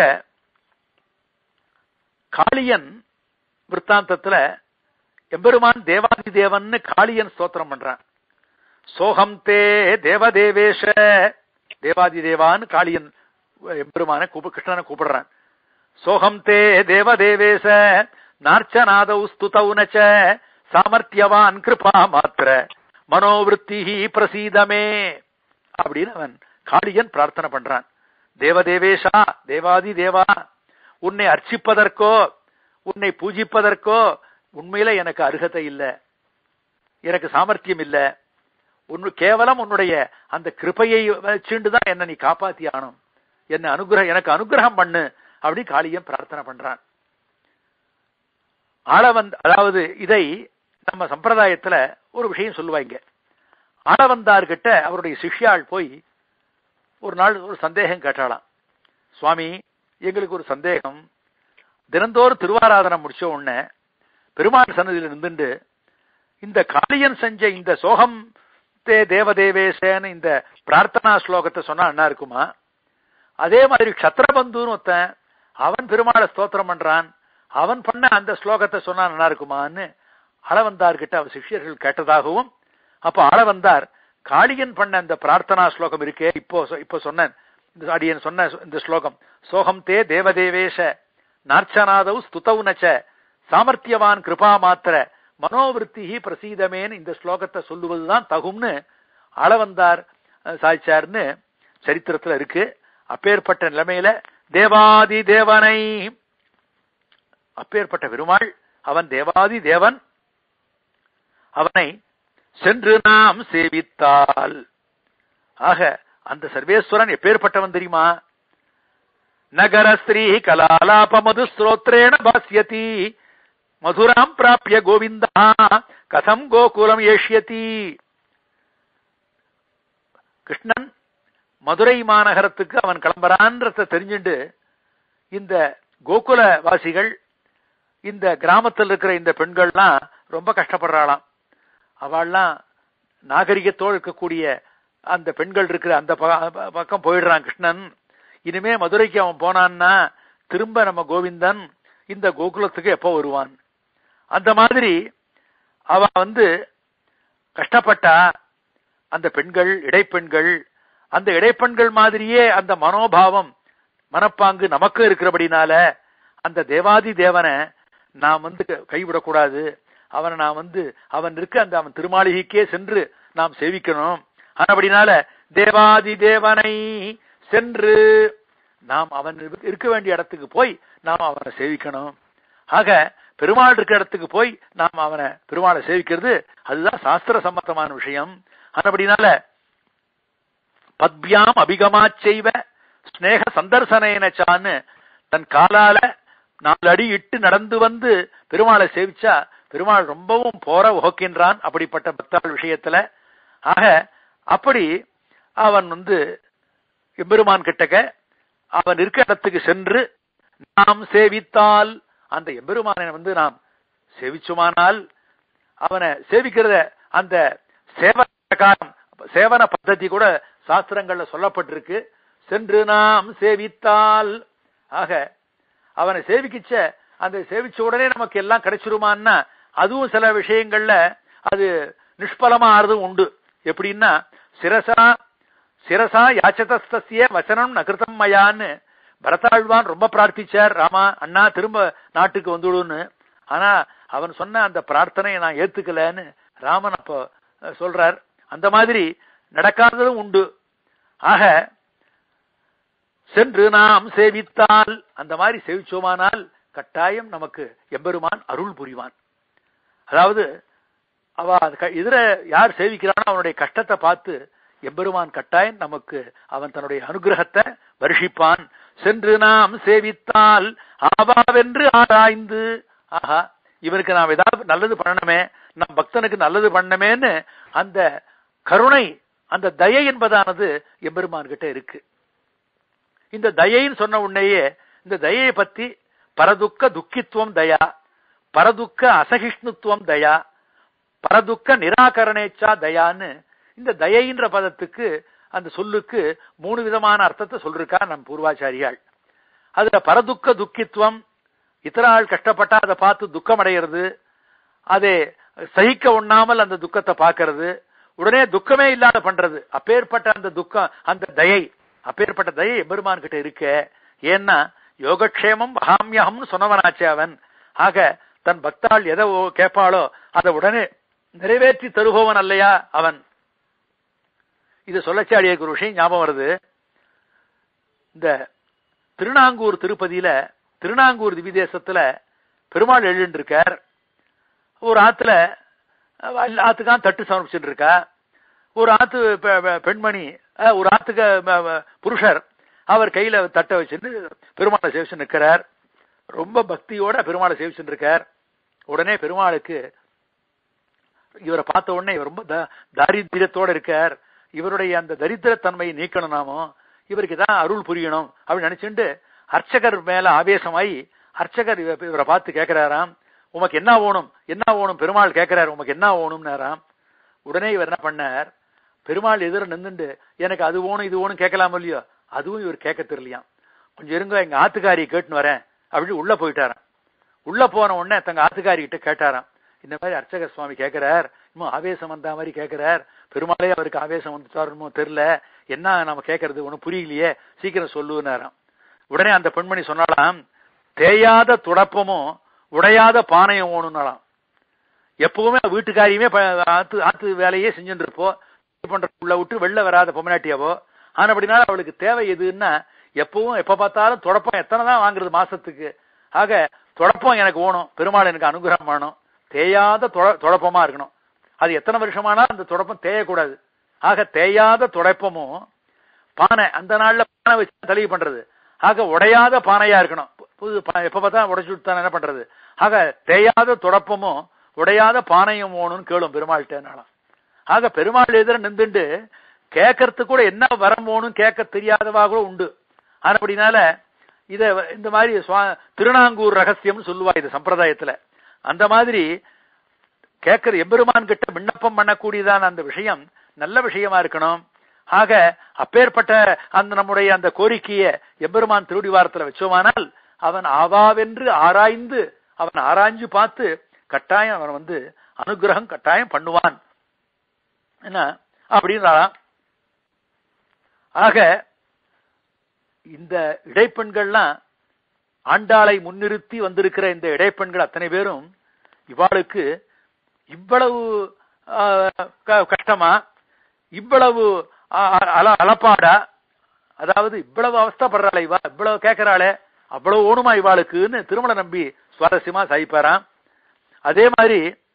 A: காளியன் விற்த்தாந்தத்துல எம்பெருமான் தேவாதி தேவன்னு காளியன் ஸ்தோத்திரம் பண்றான் சோகம் தே தேவதேவேஷ தேவாதி தேவான்னு காளியன் எம்பெருமான கூப்ப கிருஷ்ணனை கூப்பிடுறான் சோகம் தே தேவதேவேச நார்ச்சநாதௌ ஸ்துதௌ நச்ச சாமர்த்தியவான் கிருபா மாத்திர மனோவிருத்தி பிரசீதமே அப்படின்னு அவன் காளியன் பிரார்த்தனை பண்றான் தேவதேவேஷா தேவாதி தேவா உன்னை அர்ச்சிப்பதற்கோ உன்னை பூஜிப்பதற்கோ உண்மையில எனக்கு அருகதை இல்ல எனக்கு சாமர்த்தியம் இல்ல உன்னு கேவலம் உன்னுடைய அந்த கிருபையை வச்சுண்டு தான் என்ன நீ காப்பாத்தி ஆனும் என்ன அனுகிரகம் எனக்கு அனுகிரகம் பண்ணு அப்படி காளியம் பிரார்த்தனை பண்றான் ஆளவந்த் அதாவது இதை நம்ம சம்பிரதாயத்துல ஒரு விஷயம் சொல்லுவாங்க ஆளவந்தார்கிட்ட அவருடைய சிஷ்யாள் போய் ஒரு நாள் ஒரு சந்தேகம் கேட்டாளாம் சுவாமி எங்களுக்கு ஒரு சந்தேகம் தினந்தோறும் திருவாராதனை முடிச்ச உடனே பெருமாள் சன்னதியில் இருந்துட்டு இந்த காளியன் செஞ்ச இந்த சோகம் தே தேவதேவேசேன்னு இந்த பிரார்த்தனா ஸ்லோகத்தை சொன்னா என்ன இருக்குமா அதே மாதிரி க்ஷத்ரபந்துன்னு ஒருத்தன் அவன் பெருமாளை ஸ்தோத்திரம் பண்றான் அவன் பண்ண அந்த ஸ்லோகத்தை சொன்னா நல்லா இருக்குமான்னு அளவந்தார்கிட்ட அவர் சிஷ்யர்கள் கேட்டதாகவும் அப்ப அளவந்தார் காளியன் பண்ண அந்த பிரார்த்தனா ஸ்லோகம் இருக்கே இப்போ இப்போ சொன்னேன் இந்த அடியன் சொன்ன இந்த ஸ்லோகம் சோகம் தே தேவதேவேஷ நார்ச்சநாதவ் ஸ்துதவ் நச்ச சாமர்த்தியவான் கிருபா மாத்திர மனோவிருத்தி பிரசீதமேன்னு இந்த ஸ்லோகத்தை சொல்லுவதுதான் தகும்னு அளவந்தார் சாய்ச்சார்னு சரித்திரத்துல இருக்கு அப்பேற்பட்ட நிலைமையில தேவாதி தேவனை அப்பேற்பட்ட பெருமாள் அவன் தேவாதி தேவன் அவனை சென்று நாம் சேவித்தால் ஆக அந்த சர்வேஸ்வரன் எப்பேற்பட்டவன் தெரியுமா நகர ஸ்ரீ கலாலாப மது ஸ்ரோத்ரேண பாஸ்யதி மதுராம் பிராபிய கோவிந்தா கதம் கோகுலம் ஏஷ்யதி கிருஷ்ணன் மதுரை மாநகரத்துக்கு அவன் கிளம்புறான்றத தெரிஞ்சுண்டு இந்த கோகுல வாசிகள் இந்த கிராமத்தில் இருக்கிற இந்த பெண்கள்லாம் ரொம்ப கஷ்டப்படுறாளாம் அவள்லாம் நாகரிகத்தோடு இருக்கக்கூடிய அந்த பெண்கள் இருக்கிற அந்த பக்கம் போயிடுறான் கிருஷ்ணன் இனிமே மதுரைக்கு அவன் போனான்னா திரும்ப நம்ம கோவிந்தன் இந்த கோகுலத்துக்கு எப்போ வருவான் அந்த மாதிரி அவ வந்து கஷ்டப்பட்டா அந்த பெண்கள் இடைப்பெண்கள் அந்த இடைப்பெண்கள் மாதிரியே அந்த மனோபாவம் மனப்பாங்கு நமக்கு இருக்கிறபடினால அந்த தேவாதி தேவனை நாம் வந்து கைவிடக்கூடாது அவனை நாம் வந்து அவன் இருக்க அந்த அவன் திருமாளிகைக்கே சென்று நாம் சேவிக்கணும் அப்படினால தேவாதி தேவனை சென்று நாம் அவன் இருக்க வேண்டிய இடத்துக்கு போய் நாம் அவனை சேவிக்கணும் ஆக பெருமாள் இருக்கிற இடத்துக்கு போய் நாம் அவனை பெருமாளை சேவிக்கிறது அதுதான் சாஸ்திர சம்மத்தமான விஷயம் அப்படினால பத்பியாம் அபிகமாச் செய்வ ஸ்னேக சந்தர்சனேனச்சான்னு தன் காலால நாலு அடி இட்டு நடந்து வந்து பெருமாளை சேவிச்சா பெருமாள் ரொம்பவும் போற உகக்கின்றான் அப்படிப்பட்ட பக்தாள் விஷயத்துல ஆக அப்படி அவன் வந்து எம்பெருமான் கிட்டக்க அவன் இருக்க இடத்துக்கு சென்று நாம் சேவித்தால் அந்த எம்பெருமானை வந்து நாம் சேவிச்சுமானால் அவனை சேவிக்கிறத அந்த சேவன பிரகாரம் சேவன பద్ధதி கூட சாஸ்திரங்கள்ல சொல்லப்பட்டிருக்கு சென்று நாம் சேவித்தால் ஆக அவனை சேவிக்கிச்ச அந்த சேவிச்ச உடனே நமக்கு எல்லாம் கிடைச்சிருமான்னா அதுவும் சில விஷயங்கள்ல அது நிஷ்பலமா ஆறுதும் உண்டு எப்படின்னா சிரசா சிரசா யாச்சதஸ்திய வசனம் நகிருத்தம் மயான்னு பரதாழ்வான் ரொம்ப பிரார்த்திச்சார் ராமா அண்ணா திரும்ப நாட்டுக்கு வந்துடுன்னு ஆனா அவன் சொன்ன அந்த பிரார்த்தனையை நான் ஏத்துக்கலன்னு ராமன் அப்போ சொல்றார் அந்த மாதிரி நடக்காததும் உண்டு ஆக சென்று நாம் சேவித்தால் அந்த மாதிரி சேவிச்சோமானால் கட்டாயம் நமக்கு எம்பெருமான் அருள் புரிவான் அதாவது அவ எதிர யார் சேவிக்கிறானோ அவனுடைய கஷ்டத்தை பார்த்து எம்பெருமான் கட்டாயம் நமக்கு அவன் தன்னுடைய அனுகிரகத்தை வருஷிப்பான் சென்று நாம் சேவித்தால் ஆவாவென்று ஆராய்ந்து ஆஹா இவனுக்கு நாம் ஏதாவது நல்லது பண்ணணுமே நம் பக்தனுக்கு நல்லது பண்ணமேன்னு அந்த கருணை அந்த தயை என்பதானது எம்பெருமான் கிட்ட இருக்கு இந்த தயைன்னு சொன்ன உடனேயே இந்த தயையை பத்தி பரதுக்க துக்கித்துவம் தயா பரதுக்க அசகிஷ்ணுத்துவம் தயா பரதுக்க நிராகரணேச்சா தயான்னு இந்த தயைன்ற பதத்துக்கு அந்த சொல்லுக்கு மூணு விதமான அர்த்தத்தை சொல்லிருக்கா நம் பூர்வாச்சாரியாள் அதுல பரதுக்க துக்கித்துவம் இத்தராள் கஷ்டப்பட்டா அதை பார்த்து துக்கம் அடைகிறது அதை சகிக்க உண்ணாமல் அந்த துக்கத்தை பார்க்கறது உடனே துக்கமே இல்லாத பண்றது அப்பேற்பட்ட அந்த துக்கம் அந்த தயை அப்பேற்பட்ட தயை எம்பெருமான் கிட்ட இருக்க ஏன்னா யோகக்ஷேமம் மகாமியகம்னு சொன்னவனாச்சே அவன் ஆக தன் பக்தாள் எதை கேட்பாளோ அதை உடனே நிறைவேற்றி தருபவன் அல்லையா அவன் இது சொல்லச்சாடியக்கு ஒரு விஷயம் ஞாபகம் வருது இந்த திருநாங்கூர் திருப்பதியில திருநாங்கூர் திவிதேசத்துல பெருமாள் எழுந்திருக்கார் ஒரு ஆத்துல ஆத்துக்கான் தட்டு சமர்ப்பிச்சுட்டு இருக்கா ஒரு ஆத்து பெண்மணி ஒரு ஆத்துக்கு புருஷர் அவர் கையில தட்டை வச்சுட்டு பெருமாளை சேவிச்சு நிற்கிறார் ரொம்ப பக்தியோட பெருமாளை சேவிச்சுட்டு இருக்கார் உடனே பெருமாளுக்கு இவரை பார்த்த உடனே இவர் ரொம்ப தாரித்திரத்தோட இருக்கார் இவருடைய அந்த தரித்திரத்தன்மையை நீக்கணும் நாமோ இவருக்கு தான் அருள் புரியணும் அப்படின்னு நினைச்சுட்டு அர்ச்சகர் மேல ஆவேசமாயி அர்ச்சகர் இவரை பார்த்து கேட்கிறாராம் உமக்கு என்ன ஓணும் என்ன ஓணும் பெருமாள் கேட்கிறார் உமக்கு என்ன ஓணும்னாராம் உடனே இவர் என்ன பண்ணார் பெருமாள் எதிர நின்றுண்டு எனக்கு அது ஓணும் இது ஓணும் கேட்கலாம் இல்லையோ அதுவும் இவர் கேட்க தெரியலையாம் கொஞ்சம் இருங்க எங்க ஆத்துக்காரியை கேட்டுன்னு வரேன் அப்படின்னு உள்ள போயிட்டாராம் உள்ள போன உடனே தங்க ஆத்துக்காரி கிட்ட கேட்டாராம் இந்த மாதிரி அர்ச்சகர் சுவாமி கேட்கிறார் இன்னும் ஆவேசம் வந்த மாதிரி கேட்கிறார் பெருமாளே அவருக்கு ஆவேசம் வந்துட்டாருமோ தெரியல என்ன நம்ம கேட்கறது ஒன்னும் புரியலையே சீக்கிரம் சொல்லுனாராம் உடனே அந்த பெண்மணி சொன்னாலாம் தேயாத துடப்பமும் உடையாத பானையும் ஓணுனாலாம் எப்பவுமே வீட்டுக்காரியுமே ஆத்து ஆத்து வேலையே செஞ்சுட்டு இருப்போம் பண்ற உள்ள விட்டு வெளில வராத பொம்மநாட்டியாவோ ஆனப்படினால அவளுக்கு தேவை எதுன்னா எப்பவும் எப்ப பார்த்தாலும் தொடப்பம் எத்தனை தான் வாங்குறது மாசத்துக்கு ஆக தொடப்பம் எனக்கு ஓணும் பெருமாள் எனக்கு அனுகிரகம் வேணும் தேயாத தொடப்பமா இருக்கணும் அது எத்தனை வருஷமானா அந்த தொடப்பம் தேயக்கூடாது ஆக தேயாத துடைப்பமும் பானை அந்த நாள்ல பானை வச்சு தெளிவு பண்றது ஆக உடையாத பானையா இருக்கணும் புது எப்ப பார்த்தா உடைச்சு விட்டு என்ன பண்றது ஆக தேயாத துடப்பமும் உடையாத பானையும் ஓணும்னு கேளும் பெருமாள்கிட்டனாலாம் ஆக பெருமாள் எதிர நின்றுண்டு கேட்கறதுக்கு கூட என்ன வரம் ஓணும் கேட்க தெரியாதவா கூட உண்டு அப்படினால இத இந்த மாதிரி திருநாங்கூர் ரகசியம்னு சொல்லுவா இது சம்பிரதாயத்துல அந்த மாதிரி கேட்கிற எம்பெருமான் கிட்ட விண்ணப்பம் பண்ணக்கூடியதான அந்த விஷயம் நல்ல விஷயமா இருக்கணும் ஆக அப்பேற்பட்ட அந்த நம்முடைய அந்த கோரிக்கைய எம்பெருமான் திருடி வாரத்துல வச்சோமானால் அவன் ஆவாவென்று ஆராய்ந்து அவன் ஆராய்ஞ்சு பார்த்து கட்டாயம் அவன் வந்து அனுகிரகம் கட்டாயம் பண்ணுவான் என்ன அப்படின்றாராம் ஆக இந்த இடைப்பெண்கள்லாம் ஆண்டாளை முன்னிறுத்தி வந்திருக்கிற இந்த இடைப்பெண்கள் அத்தனை பேரும் இவாளுக்கு இவ்வளவு ஆ, க- கஷ்டமா இவ்வளவு ஆ, அல- அலப்பாடா அதாவது இவ்வளவு அவஸ்தைப்படுறாளே இவா இவ்வளவு கேட்கிறாளே அவ்வளவு ஓணுமா இவாளுக்குன்னு திருமண நம்பி சுவாரஸ்யமா சாய்ப்பாராம் அதே மாதிரி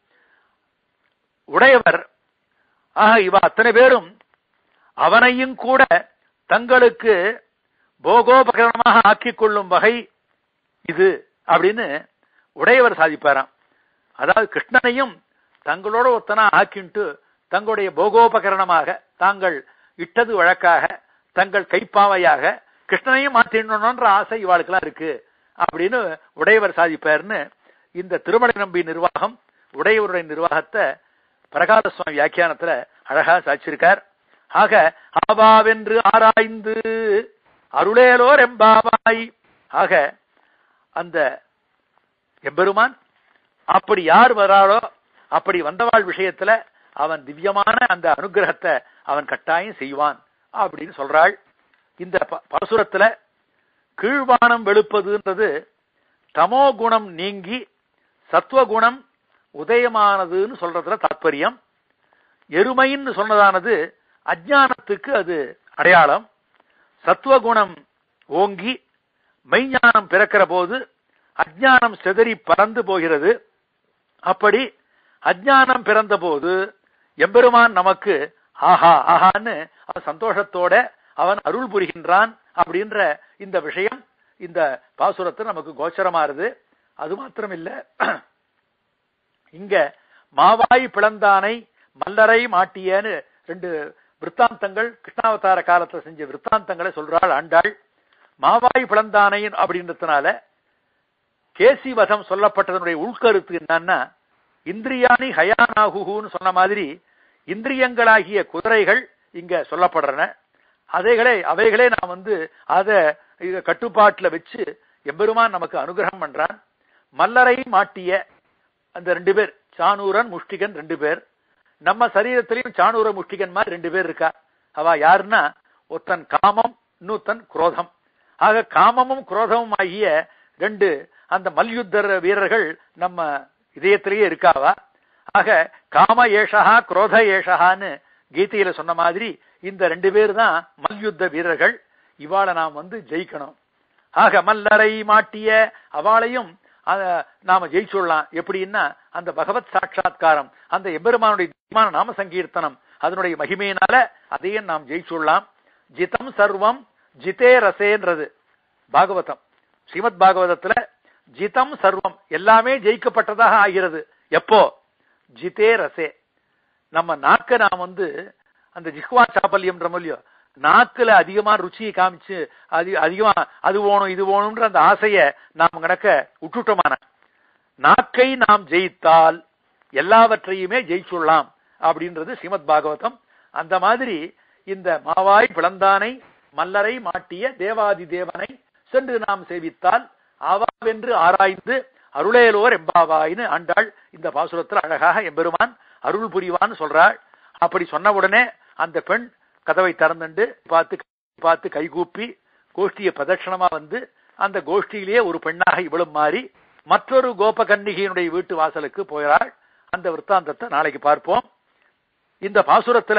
A: உடையவர் ஆக இவ அத்தனை பேரும் அவனையும் கூட தங்களுக்கு போகோபகரணமாக ஆக்கிக் கொள்ளும் வகை இது அப்படின்னு உடையவர் சாதிப்பாராம் அதாவது கிருஷ்ணனையும் தங்களோட ஒத்தனா ஆக்கின்ட்டு தங்களுடைய போகோபகரணமாக தாங்கள் இட்டது வழக்காக தங்கள் கைப்பாவையாக கிருஷ்ணனையும் மாற்றிடணும்ன்ற ஆசை இவாளுக்கெல்லாம் இருக்கு அப்படின்னு உடையவர் சாதிப்பார்னு இந்த திருமலை நம்பி நிர்வாகம் உடையவருடைய நிர்வாகத்தை பிரகாத சுவாமி வியாக்கியானத்துல அழகா சாட்சியிருக்கார் ஆக ஆபாவென்று ஆராய்ந்து அருளேலோர் எம்பாவாய் ஆக அந்த எம்பெருமான் அப்படி யார் வராரோ அப்படி வந்தவாள் விஷயத்துல அவன் திவ்யமான அந்த அனுகிரகத்தை அவன் கட்டாயம் செய்வான் அப்படின்னு சொல்றாள் இந்த ப- பாசுரத்துல கீழ்வானம் வெளுப்பதுன்றது தமோ குணம் நீங்கி சத்துவகுணம் உதயமானதுன்னு சொல்றதுல தாத்பரியம் எருமைன்னு சொன்னதானது அஜ்ஞானத்துக்கு அது அடையாளம் சத்துவகுணம் ஓங்கி மெய்ஞானம் பிறக்கிற போது அஜ்ஞானம் செதறி பறந்து போகிறது அப்படி அஜ்ஞானம் பிறந்த போது எம்பெருமான் நமக்கு ஆஹா ஆஹான்னு அவன் சந்தோஷத்தோட அவன் அருள் புரிகின்றான் அப்படின்ற இந்த விஷயம் இந்த பாசுரத்தில் நமக்கு கோச்சரமாறுது அது மாத்திரம் இல்ல இங்க மாவாய் பிளந்தானை மல்லரை மாட்டியன்னு ரெண்டு விற்த்தாந்தங்கள் கிருஷ்ணாவதார காலத்துல செஞ்ச விற்த்தாந்தங்களை சொல்றாள் ஆண்டாள் மாவாய் பிளந்தானை அப்படின்றதுனால கேசி வதம் சொல்லப்பட்டதனுடைய உள்கருத்து என்னன்னா இந்திரியாணி ஹயானாகுன்னு சொன்ன மாதிரி இந்திரியங்களாகிய குதிரைகள் இங்க சொல்லப்படுறன அதைகளே அவைகளே நான் வந்து அத இத கட்டுப்பாட்டுல வச்சு எம்பெருமான் நமக்கு அனுகிரகம் பண்றான் மல்லரை மாட்டிய அந்த ரெண்டு பேர் சானூரன் முஷ்டிகன் ரெண்டு பேர் நம்ம சரீரத்திலையும் சானூர முஷ்டிகன் மாதிரி ரெண்டு பேர் இருக்கா அவ யாருன்னா ஒருத்தன் காமம் இன்னொருத்தன் குரோதம் ஆக காமமும் குரோதமும் ஆகிய ரெண்டு அந்த மல்யுத்தர் வீரர்கள் நம்ம இதயத்திலேயே இருக்காவா ஆக காம ஏஷா குரோத ஏஷகான்னு கீதையில சொன்ன மாதிரி இந்த ரெண்டு பேர் தான் மல்யுத்த வீரர்கள் இவாளை நாம் வந்து ஜெயிக்கணும் ஆக மல்லரை மாட்டிய அவளையும் அஹ், நாம ஜெயிச்சுடலாம் எப்படின்னா அந்த பகவத் சாட்சா்காரம் அந்த எம்பெருமானுடைய திவ்யமான நாம சங்கீர்த்தனம் அதனுடைய மகிமையினால அதையும் நாம் ஜெயிச்சுடலாம் ஜிதம் சர்வம் ஜிதே ரசேன்றது பாகவதம் ஸ்ரீமத் பாகவதத்துல ஜிதம் சர்வம் எல்லாமே ஜெயிக்கப்பட்டதாக ஆகிறது எப்போ ஜிதே ரசே நம்ம நாக்க நாம் வந்து அந்த ஜிஹ்வா சாப்பல்யம் இல்லையோ நாக்குல அதிகமா ருச்சியை காமிச்சு அது அதிகமா அது வேணும் இது வேணும்ன்ற அந்த ஆசைய நாம் கணக்க விட்டுட்டோமான நாக்கை நாம் ஜெயித்தால் எல்லாவற்றையுமே ஜெயிச்சுடலாம் அப்படின்றது ஸ்ரீமத் பாகவதம் அந்த மாதிரி இந்த மாவாய் பிளந்தானை மல்லரை மாட்டிய தேவாதி தேவனை சென்று நாம் சேவித்தால் ஆவாவென்று ஆராய்ந்து அருளேலோர் எம்பாவாயின்னு ஆண்டாள் இந்த பாசுரத்தில் அழகாக எம்பெருமான் அருள் புரிவான்னு சொல்றாள் அப்படி சொன்ன உடனே அந்த பெண் கதவை திறந்துண்டு பார்த்து பார்த்து கைகூப்பி கோஷ்டியை பிரதட்சணமா வந்து அந்த கோஷ்டியிலேயே ஒரு பெண்ணாக இவளும் மாறி மற்றொரு கோபகன்னிகையினுடைய வீட்டு வாசலுக்கு போகிறாள் அந்த விற்த்தாந்தத்தை நாளைக்கு பார்ப்போம் இந்த பாசுரத்துல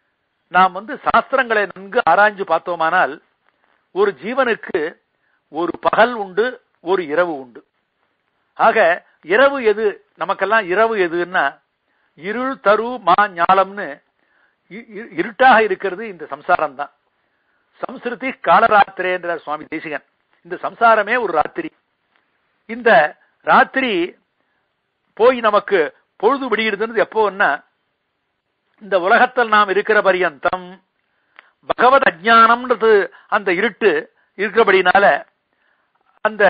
A: நாம் வந்து சாஸ்திரங்களை நன்கு ஆராய்ஞ்சு பார்த்தோமானால் ஒரு ஜீவனுக்கு ஒரு பகல் உண்டு ஒரு இரவு உண்டு ஆக இரவு எது நமக்கெல்லாம் இரவு எதுன்னா இருள் தரு மா ஞாலம்னு இ- இ- இருட்டாக இருக்கிறது இந்த சம்சாரம் தான் சம்ஸ்கிருதி காலராத்திரே என்ற சுவாமி தேசிகன் இந்த சம்சாரமே ஒரு ராத்திரி இந்த ராத்திரி போய் நமக்கு பொழுது விடுகிறதுன்னு எப்போன்னா இந்த உலகத்தில் நாம் இருக்கிற பரியந்தம் பகவத் அஜானம்ன்றது அந்த இருட்டு இருக்கிறபடினால அந்த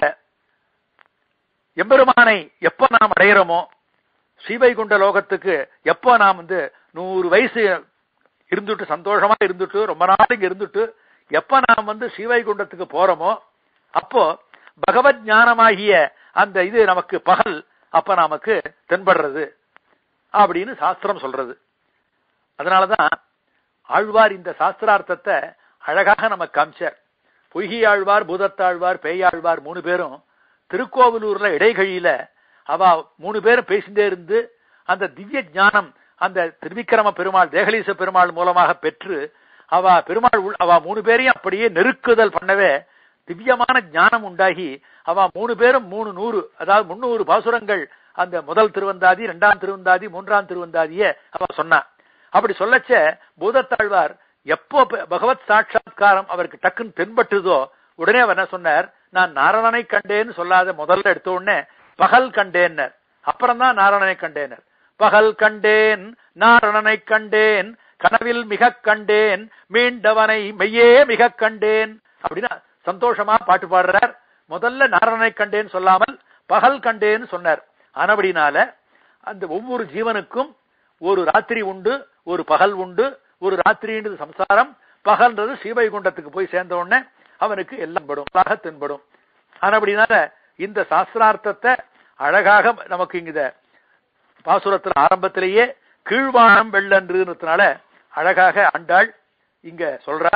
A: எம்பெருமானை எப்ப நாம் அடையிறோமோ ஸ்ரீவைகுண்ட லோகத்துக்கு எப்போ நாம் வந்து நூறு வயசு இருந்துட்டு சந்தோஷமா இருந்துட்டு ரொம்ப நாள் இங்க இருந்துட்டு எப்ப நாம் வந்து ஸ்ரீவைகுண்டத்துக்கு போறோமோ அப்போ பகவத் ஞானமாகிய அந்த இது நமக்கு பகல் அப்ப நமக்கு தென்படுறது அப்படின்னு சாஸ்திரம் சொல்றது அதனாலதான் ஆழ்வார் இந்த சாஸ்திரார்த்தத்தை அழகாக நம்ம காமிச்சார் பொய்கியாழ்வார் பூதத்தாழ்வார் பேயாழ்வார் மூணு பேரும் திருக்கோவிலூர்ல இடைகழியில அவ மூணு பேரும் பேசிட்டே இருந்து அந்த திவ்ய ஞானம் அந்த திருவிக்கிரம பெருமாள் தேகலீச பெருமாள் மூலமாக பெற்று அவ பெருமாள் உள்- அவ மூணு பேரையும் அப்படியே நெருக்குதல் பண்ணவே திவ்யமான ஞானம் உண்டாகி அவ மூணு பேரும் மூணு நூறு அதாவது முன்னூறு பாசுரங்கள் அந்த முதல் திருவந்தாதி இரண்டாம் திருவந்தாதி மூன்றாம் திருவந்தாதிய அவ சொன்னா அப்படி சொல்லச்ச பூதத்தாழ்வார் எப்போ ப- பகவத் சாட்சாத்காரம் அவருக்கு டக்குன்னு தென்பட்டுதோ உடனே அவர் என்ன சொன்னார் நான் நாரணனை கண்டேன்னு சொல்லாத முதல்ல எடுத்த உடனே பகல் கண்டேன்னர் அப்புறம் தான் நாரணனை கண்டேனர் பகல் கண்டேன் நாரணனை கண்டேன் கனவில் மிக கண்டேன் மீண்டவனை மெய்யே மிக கண்டேன் அப்படின்னா சந்தோஷமா பாட்டு பாடுறார் முதல்ல நாரணனை கண்டேன் சொல்லாமல் பகல் கண்டேன்னு சொன்னார் ஆனபடினால அந்த ஒவ்வொரு ஜீவனுக்கும் ஒரு ராத்திரி உண்டு ஒரு பகல் உண்டு ஒரு ராத்திரின்றது சம்சாரம் பகல்ன்றது ஸ்ரீவைகுண்டத்துக்கு போய் சேர்ந்த உடனே அவனுக்கு எல்லாம் படும் அழகாக தென்படும் ஆனபடினால இந்த சாஸ்திரார்த்தத்தை அழகாக நமக்கு இங்க பாசுரத்துல ஆரம்பத்திலேயே கீழ்வானம் வெள்ளன்றுனால அழகாக ஆண்டாள் இங்க சொல்றா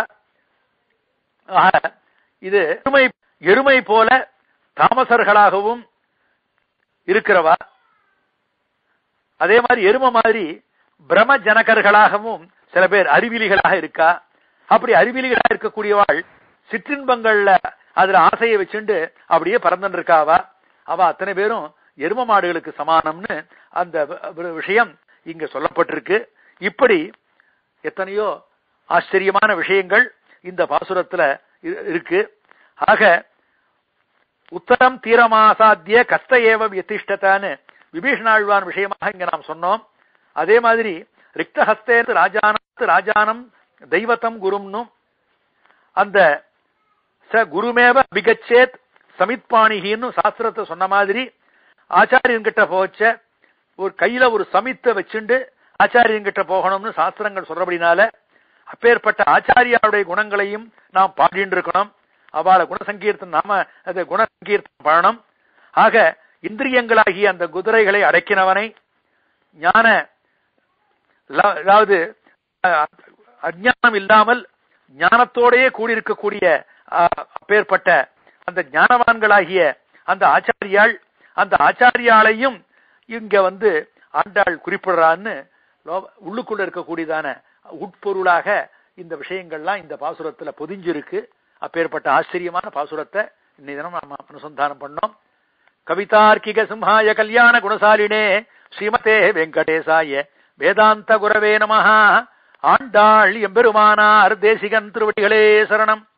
A: ஆக, இது எருமை எருமை போல தாமசர்களாகவும் இருக்கிறவா அதே மாதிரி எருமை மாதிரி பிரம ஜனகர்களாகவும் சில பேர் அறிவிலிகளாக இருக்கா அப்படி அறிவிலிகளா இருக்கக்கூடியவாள் சிற்றின்பங்கள்ல அதுல ஆசையை வச்சுண்டு அப்படியே பறந்துட்டு இருக்காவா அவ அத்தனை பேரும் எரும மாடுகளுக்கு சமானம்னு அந்த வ- வ- விஷயம் இங்க சொல்லப்பட்டிருக்கு இப்படி எத்தனையோ ஆச்சரியமான விஷயங்கள் இந்த பாசுரத்துல இரு- இருக்கு ஆக உத்தரம் தீரமாசாத்திய கஸ்த ஏவ யதிஷ்டத்தான்னு விபீஷணாழ்வான் விஷயமாக இங்க நாம் சொன்னோம் அதே மாதிரி ரிக்தஹஸ்தேத்து ராஜானத்து ராஜானம் தெய்வத்தம் குரும்னும் அந்த ச குருமேவ அபிகச்சேத் சமித்பாணிகின்னு சாஸ்திரத்தை சொன்ன மாதிரி ஆச்சாரியன் கிட்ட போச்ச ஒரு கையில ஒரு சமித்தை வச்சுண்டு ஆச்சாரியன் கிட்ட போகணும்னு சாஸ்திரங்கள் சொல்றபடினால அப்பேற்பட்ட ஆச்சாரியாருடைய குணங்களையும் நாம் பாடிட்டு இருக்கணும் அவளை குணசங்கீர்த்தம் நாம அது குணசங்கீர்த்தம் பண்ணணும் ஆக இந்திரியங்களாகிய அந்த குதிரைகளை அடக்கினவனை ஞான ல- அதாவது அஹ், அஞ்ஞானம் இல்லாமல் ஞானத்தோடையே கூடியிருக்கக்கூடிய அஹ், அப்பேற்பட்ட அந்த ஞானவான்களாகிய அந்த ஆச்சாரியாள் அந்த ஆச்சாரியாளையும் இங்க வந்து ஆண்டாள் குறிப்பிடுறான்னு லோ- உள்ளுக்குள்ள இருக்கக்கூடியதான உட்பொருளாக இந்த விஷயங்கள்லாம் இந்த பாசுரத்துல பொதிஞ்சிருக்கு அப்பேற்பட்ட ஆச்சரியமான பாசுரத்தை இன்னை தினம் நாம அனுசந்தானம் பண்ணோம் கவிதார்க்கிக சிம்ஹாய கல்யாண குணசாலினே ஸ்ரீமதே வெங்கடேசாய வேதாந்த குரவே நமஹ ஆண்டாள் எம்பெருமானார் தேசிகன் திருவடிகளே சரணம்